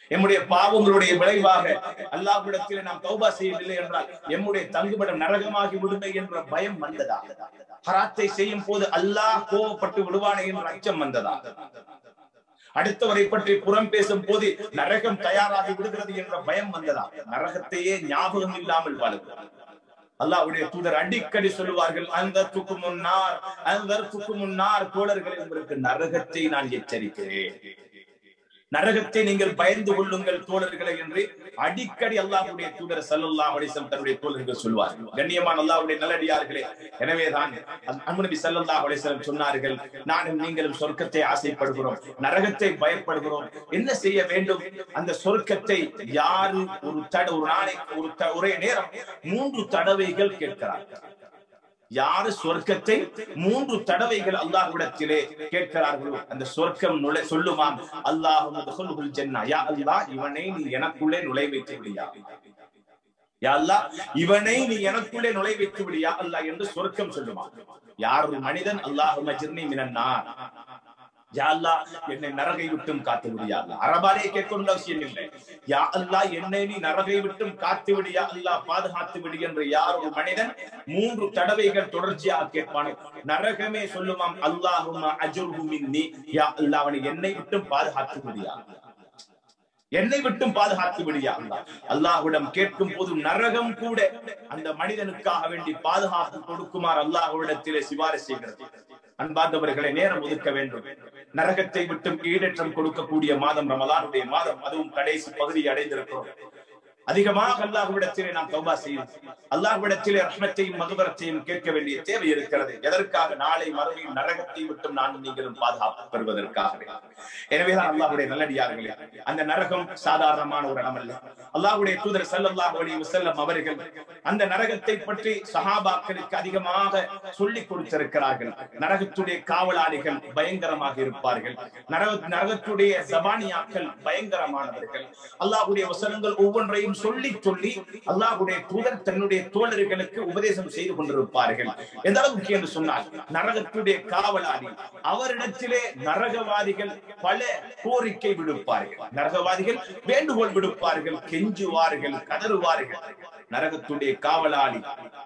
எம்முடைய பாவங்களுடைய விளைவாக அல்லாஹ்விடத்தில் நாம் தௌபா செய்யவில்லை என்றால் எம்முடைய தங்குமிடம் நரகமாகி விடுமே என்ற பயம் வந்ததா ஹராத்தை செய்யும் போது அல்லாஹ் கோவப்பட்டு விடுவானே என்ற அச்சம் வந்ததா அடுத்தவரை பற்றி புறம் பேசும் போது நரகம் தயாராகி விடுகிறது என்ற பயம் வந்ததா நரகத்தையே ஞாபகம் இல்லாமல் வாழுது அல்லாஹ்வுடைய தூதர் அடிக்கடி சொல்லுவார்கள் அந்த துக்கு முன்னார் அந்த துக்கு முன்னார் தோழர்கள் உங்களுக்கு நரகத்தை நான் எச்சரிக்கிறேன் நரகத்தை நீங்கள் பயந்து கொள்ளுங்கள் தோழர்களை என்று அடிக்கடி அல்லாஹ்வுடைய தூதர் ஸல்லல்லாஹு அலைஹி வஸல்லம் தன்னுடைய தோழர்கள் சொல்வார்கள் கண்ணியமான அல்லாஹ்வுடைய நல்லடியார்களே எனவேதான் அன்பு ஸல்லல்லாஹு அலைஹி வஸல்லம் சொன்னார்கள் நானும் நீங்களும் சொர்க்கத்தை ஆசைப்படுகிறோம் நரகத்தை பயப்படுகிறோம் என்ன செய்ய வேண்டும் அந்த சொர்க்கத்தை யாரு ஒரு தட ஒரு நாளைக்கு ஒரு த- ஒரே நேரம் மூன்று தடவைகள் கேட்கிறார்கள் யாரு சொர்க்கத்தை மூன்று தடவைகள் அல்லாஹ்விடத்திலே கேட்கிறார்களோ அந்த சொர்க்கம் நுழை சொல்லுமாம் அல்லாஹ் ஜன்னா யா அல்லாஹ் இவனை நீ எனக்குள்ளே நுழை வைத்து விடியா யா அல்லாஹ் இவனை நீ எனக்குள்ளே நுழை வைத்து விடியா அல்லாஹ் என்று சொர்க்கம் சொல்லுமா யார் ஒரு மனிதன் அல்லாஹ் மஜ்ர்னி மினன்னார் யா அல்லாஹ் என்னை நரகை விட்டும் காத்து விடியா அல்லாஹ் அரபாலே கேட்கணும் அவசியம் இல்லை யா அல்லாஹ் என்னை நீ நரகை விட்டும் காத்து விடு யா அல்லாஹ் பாதுகாத்து விடு என்று யார் ஒரு மனிதன் மூன்று தடவைகள் தொடர்ச்சியாக கேட்பானோ நரகமே சொல்லுமாம் அல்லாஹும்ம அஜுர்ஹு மின்னி யா அல்லாஹ் அவனை என்னை விட்டும் பாதுகாத்து விடியா என்னை விட்டும் பாதுகாத்து விடியா அல்லாஹ் அல்லாஹ்விடம் கேட்கும் போது நரகம் கூட அந்த மனிதனுக்காக வேண்டி பாதுகாப்பு கொடுக்குமாறு அல்லாஹ்விடத்திலே சிபாரிசு செய்கிறது அன்பார்ந்தவர்களை நேரம் ஒதுக்க வேண்டும் நரகத்தை விட்டும் ஈடேற்றம் கொடுக்கக்கூடிய மாதம் ரமலானுடைய மாதம் அதுவும் கடைசி பகுதியை அடைந்திருக்கிறோம் அதிகமாக அல்லாஹ்விடத்திலே நாம் தௌபா செய்யும் அல்லாஹ்விடத்திலே ரஹ்மத்தையும் மதுபரத்தையும் கேட்க வேண்டிய தேவை இருக்கிறது எதற்காக நாளை மறுமையில் நரகத்தை விட்டும் நான் நீங்களும் பாதுகாப்பு பெறுவதற்காகவே எனவேதான் அல்லாஹ்வுடைய நல்லடியார்களே அந்த நரகம் சாதாரணமான ஒரு இடம் அல்ல அல்லாஹ்வுடைய தூதர் ஸல்லல்லாஹு அலைஹி வஸல்லம் அவர்கள் அந்த நரகத்தை பற்றி சஹாபாக்களுக்கு அதிகமாக சொல்லிக் கொடுத்திருக்கிறார்கள் நரகத்துடைய காவலாளிகள் பயங்கரமாக இருப்பார்கள் நரக நரகத்துடைய ஜபானியாக்கள் பயங்கரமானவர்கள் அல்லாஹ்வுடைய வசனங்கள் ஒவ்வொன்றையும் சொல்லி சொல்லி அல்லாஹ்வுடைய தூதர் தன்னுடைய தோழர்களுக்கு உபதேசம் செய்து கொண்டிருப்பார்கள் எந்த அளவுக்கு என்று சொன்னால் நரகத்துடைய காவலாளி அவரிடத்திலே நரகவாதிகள் பல கோரிக்கை விடுப்பார்கள் நரகவாதிகள் வேண்டுகோள் விடுப்பார்கள் கெஞ்சுவார்கள் கதறுவார்கள் நரகத்துடைய காவலாளி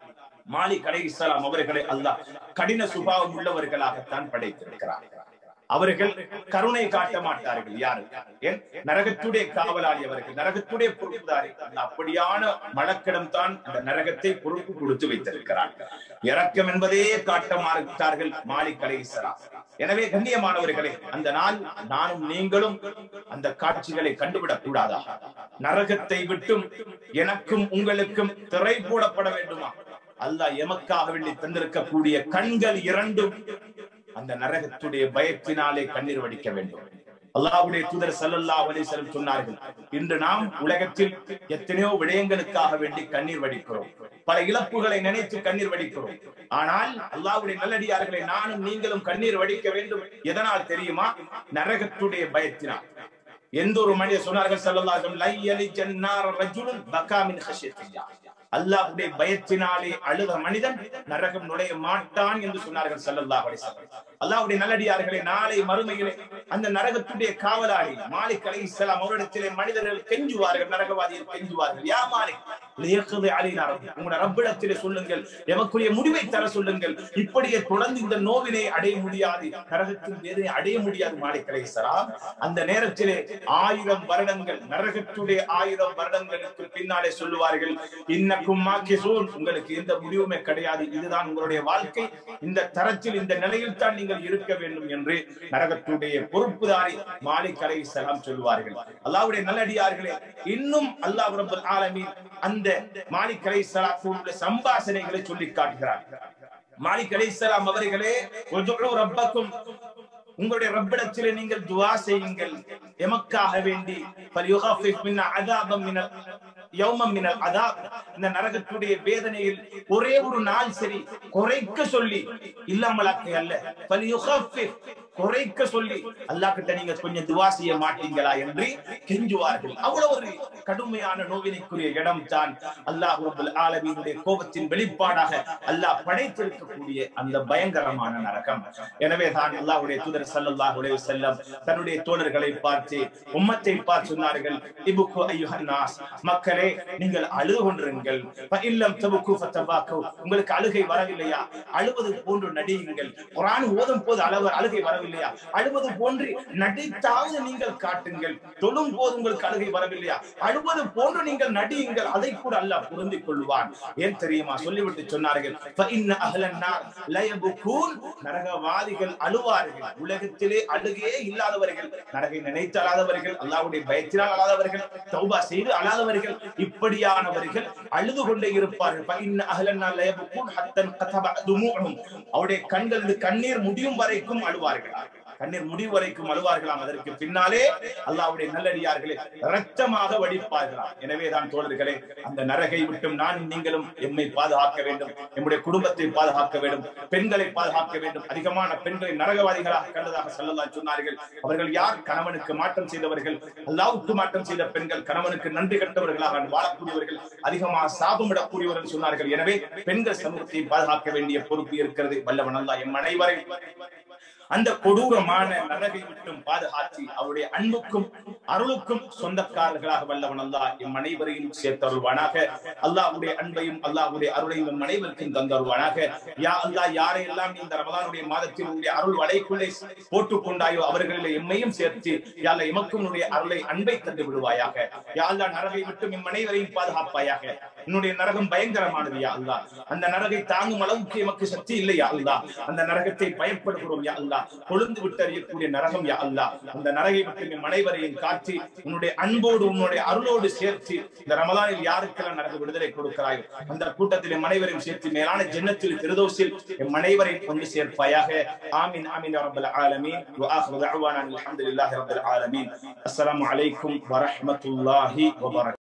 மாலி கடை இஸ்லாம் அவர்களை அல்லாஹ் கடின சுபாவம் உள்ளவர்களாகத்தான் படைத்திருக்கிறார் அவர்கள் கருணை காட்ட மாட்டார்கள் யாரு ஏன் நரகத்துடைய காவலாளி அவர்கள் நரகத்துடைய பொறுப்புதாரி அந்த அப்படியான மலக்கிடம் தான் அந்த நரகத்தை பொறுப்பு கொடுத்து வைத்திருக்கிறார் இரக்கம் என்பதே காட்ட மாட்டார்கள் மாலிக் அலைஹிஸ்ஸலாம் எனவே கண்ணியமானவர்களே அந்த நாள் நானும் நீங்களும் அந்த காட்சிகளை கண்டுவிடக் கூடாதா நரகத்தை விட்டும் எனக்கும் உங்களுக்கும் திரை போடப்பட வேண்டுமா அல்லாஹ் எமக்காக வேண்டி தந்திருக்கக்கூடிய கண்கள் இரண்டும் அந்த நரகத்துடைய பயத்தினாலே கண்ணீர் வடிக்க வேண்டும் அல்லாஹ்வுடைய தூதர் ஸல்லல்லாஹு அலைஹி வஸல்லம் சொன்னார்கள் இன்று நாம் உலகத்தில் எத்தனையோ விடயங்களுக்காக வேண்டி கண்ணீர் வடிக்கிறோம் பல இழப்புகளை நினைத்து கண்ணீர் வடிக்கிறோம் ஆனால் அல்லாஹ்வுடைய நல்லடியார்களை நானும் நீங்களும் கண்ணீர் வடிக்க வேண்டும் எதனால் தெரியுமா நரகத்துடைய பயத்தினால் எந்த ஒரு மனிதர் சொன்னார்கள் ஸல்லல்லாஹு அலைஹி வஸல்லம் லை யலிஜன் நார் ரஜுலுன் பகா மின் ஹஷியத்தில்லாஹ் அல்லாஹ்வுடைய பயத்தினாலே அழுத மனிதன் நரகம் நுழைய மாட்டான் என்று சொன்னார்கள் ஸல்லல்லாஹு அலைஹி வஸல்லம் அல்லாஹ்வுடைய நல்லடியார்களே நாளை மறுமையிலே அந்த நரகத்துடைய காவலாளி மாலிக் அலைஹிஸ்ஸலாம் அவரிடத்திலே மனிதர்கள் கெஞ்சுவார்கள் நரகவாதிகள் கெஞ்சுவார்கள் யா மாலிக் லியக்தி அலைனா ரப்பி உங்களுடைய ரப்பிடத்திலே சொல்லுங்கள் எமக்குரிய முடிவை தர சொல்லுங்கள் இப்படியே தொடர்ந்து இந்த நோவினை அடைய முடியாது நரகத்தின் வேதனை அடைய முடியாது மாலிக் அலைஹிஸ்ஸலாம் அந்த நேரத்திலே ஆயிரம் வருடங்கள் நரகத்துடைய ஆயிரம் வருடங்களுக்கு பின்னாலே சொல்லுவார்கள் இன்னக்கும் மாக்கிசூன் உங்களுக்கு எந்த முடிவுமே கிடையாது இதுதான் உங்களுடைய வாழ்க்கை இந்த தரத்தில் இந்த நிலையில் தான் நீங்கள் இருக்க வேண்டும் என்று நரகத்துடைய பொறுப்புதாரி மாலிக் அலைஹிஸ்ஸலாம் சொல்லுவார்கள் அல்லாஹ்வுடைய நல்லடியார்களே இன்னும் அல்லாஹ் ரப்பல் ஆலமீன் அந்த மாலிக் அலைஹிஸ்ஸலாத்துடைய சம்பாஷணைகளை சொல்லி காட்டுகிறார் மாலிக் அலைஹிஸ்ஸலாம் அவர்களே உதுஉ ரப்பக்கும் உங்களுடைய ரப்பிடத்திலே நீங்கள் துவா செய்யுங்கள் எமக்காக வேண்டி பல்யுகாஃபிஃப் மின் அதாபம் மினல் யௌமம் மினல் அதாப் இந்த நரகத்துடைய வேதனையில் ஒரே ஒரு நாள் சரி குறைக்க சொல்லி இல்லாமலாக்கை அல்ல பல்யுகாஃபிஃப் குறைக்க சொல்லி அல்லாஹ் கிட்ட நீங்க கொஞ்சம் துவா செய்ய மாட்டீங்களா என்று கெஞ்சுவார்கள் அவ்வளவு ஒரு கடுமையான நோவினைக்குரிய இடம் தான் அல்லாஹ் ரப்பல் ஆலமீனுடைய கோபத்தின் வெளிப்பாடாக அல்லாஹ் படைத்திருக்கக்கூடிய அந்த பயங்கரமான நரகம் எனவே தான் அல்லாஹ்வுடைய தூதர் ஸல்லல்லாஹு அலைஹி வஸல்லம் தன்னுடைய தோழர்களை பார்த்து உம்மத்தை பார்த்து சொன்னார்கள் இபுக்கு அய்யுஹன் நாஸ் மக்களே நீங்கள் அழுது கொண்டிருங்கள் ஃப இல்லம் தபுக்கு ஃபதபாக்கு உங்களுக்கு அழுகை வரவில்லையா அழுவது போன்று நடியுங்கள் குர்ஆன் ஓதும் போது அளவு அழுகை வரவில்லையா அழுவது போன்று நடித்தாவது நீங்கள் காட்டுங்கள் தொழும் போது உங்களுக்கு அழுகை வரவில்லையா அழுவது போன்று நீங்கள் நடியுங்கள் அதை கூட அல்லாஹ் புரிந்து கொள்வான் ஏன் தெரியுமா சொல்லிவிட்டு சொன்னார்கள் "ஃப இன்ன அஹ்லன் நார் லா யபுகூன்." நரகவாதிகள் அழுவார்கள் உலகத்திலே அழுகையே இல்லாதவர்கள் நரகை நினைத்து அழாதவர்கள் அல்லாஹ்வுடைய பயத்தினால் அழாதவர்கள் தௌபா செய்து அழாதவர்கள் இப்படியானவர்கள் அழுது கொண்டே இருப்பார்கள் "ஃப இன்ன அஹ்லன் நார் லா யபுகூன் ஹத்தன் கதப துமூஉஹும்." அவருடைய கண்களில் கண்ணீர் முடியும் வரைக்கும் அழுவார்கள் கண்ணீர் முடிவு வரைக்கும் அழுவார்களாம் அதற்கு பின்னாலே அல்லாஹ்வுடைய நல்லடியார்களே இரத்தமாக வடிப்பார்களாம் எனவேதான் தோழர்களே அந்த நரகை விட்டும் நான் நீங்களும் எம்மை பாதுகாக்க வேண்டும் நம்முடைய குடும்பத்தை பாதுகாக்க வேண்டும் பெண்களை பாதுகாக்க வேண்டும் அதிகமான பெண்களை நரகவாதிகளாக கண்டதாக சொல்லலாம் சொன்னார்கள் அவர்கள் யார் கணவனுக்கு மாற்றம் செய்தவர்கள் அல்லாவுக்கு மாற்றம் செய்த பெண்கள் கணவனுக்கு நன்றி கட்டவர்களாக வாழக்கூடியவர்கள் அதிகமாக சாபமிடக்கூடியவர்கள் சொன்னார்கள் எனவே பெண்கள் சமூகத்தை பாதுகாக்க வேண்டிய பொறுப்பு இருக்கிறது வல்லவன் அல்லா எம் அனைவரை அந்த கொடூரமான நரகை விட்டும் பாதுகாத்து அவருடைய அன்புக்கும் அருளுக்கும் சொந்தக்காரர்களாக வல்லவன் அல்லாஹ் எம் அனைவரையும் சேர்த்தருள்வானாக அல்லாஹ்வுடைய அன்பையும் அல்லாஹ்வுடைய அருளையும் எம் அனைவருக்கும் தந்தருள்வானாக யா அல்லாஹ் யாரையெல்லாம் இந்த ரமலானுடைய மாதத்தில் உன்னுடைய அருள் வலைக்குள்ளே போட்டுக் கொண்டாயோ அவர்களில் எம்மையும் சேர்த்து யா அல்லாஹ் எமக்கும் உன்னுடைய அருளை அன்பை தந்து விடுவாயாக யா அல்லாஹ் நரகை விட்டும் எம் அனைவரையும் பாதுகாப்பாயாக என்னுடைய நரகம் பயங்கரமானது யா அல்லாஹ் அந்த நரகை தாங்கும் அளவுக்கு எமக்கு சக்தி இல்லை யா அல்லாஹ் அந்த நரகத்தை பயப்படுகிறோம் யா அல்லாஹ் கொழுந்து விட்டு அறியக்கூடிய நரகம் யா அல்லாஹ் அந்த நரகை விட்டு எம் அனைவரையும் காட்டி உன்னுடைய அன்போடு உன்னுடைய அருளோடு சேர்த்து இந்த ரமலானில் யாருக்கெல்லாம் நரக விடுதலை கொடுக்கிறாயோ அந்த கூட்டத்தில் எம் அனைவரையும் சேர்த்து மேலான ஜன்னத்தில் திருதோசில் எம் அனைவரையும் கொண்டு சேர்ப்பாயாக ஆமீன் ஆமீன் யா ரப்பல் ஆலமீன் وآخر دعوانا الحمد لله رب العالمين السلام عليكم ورحمة الله وبركاته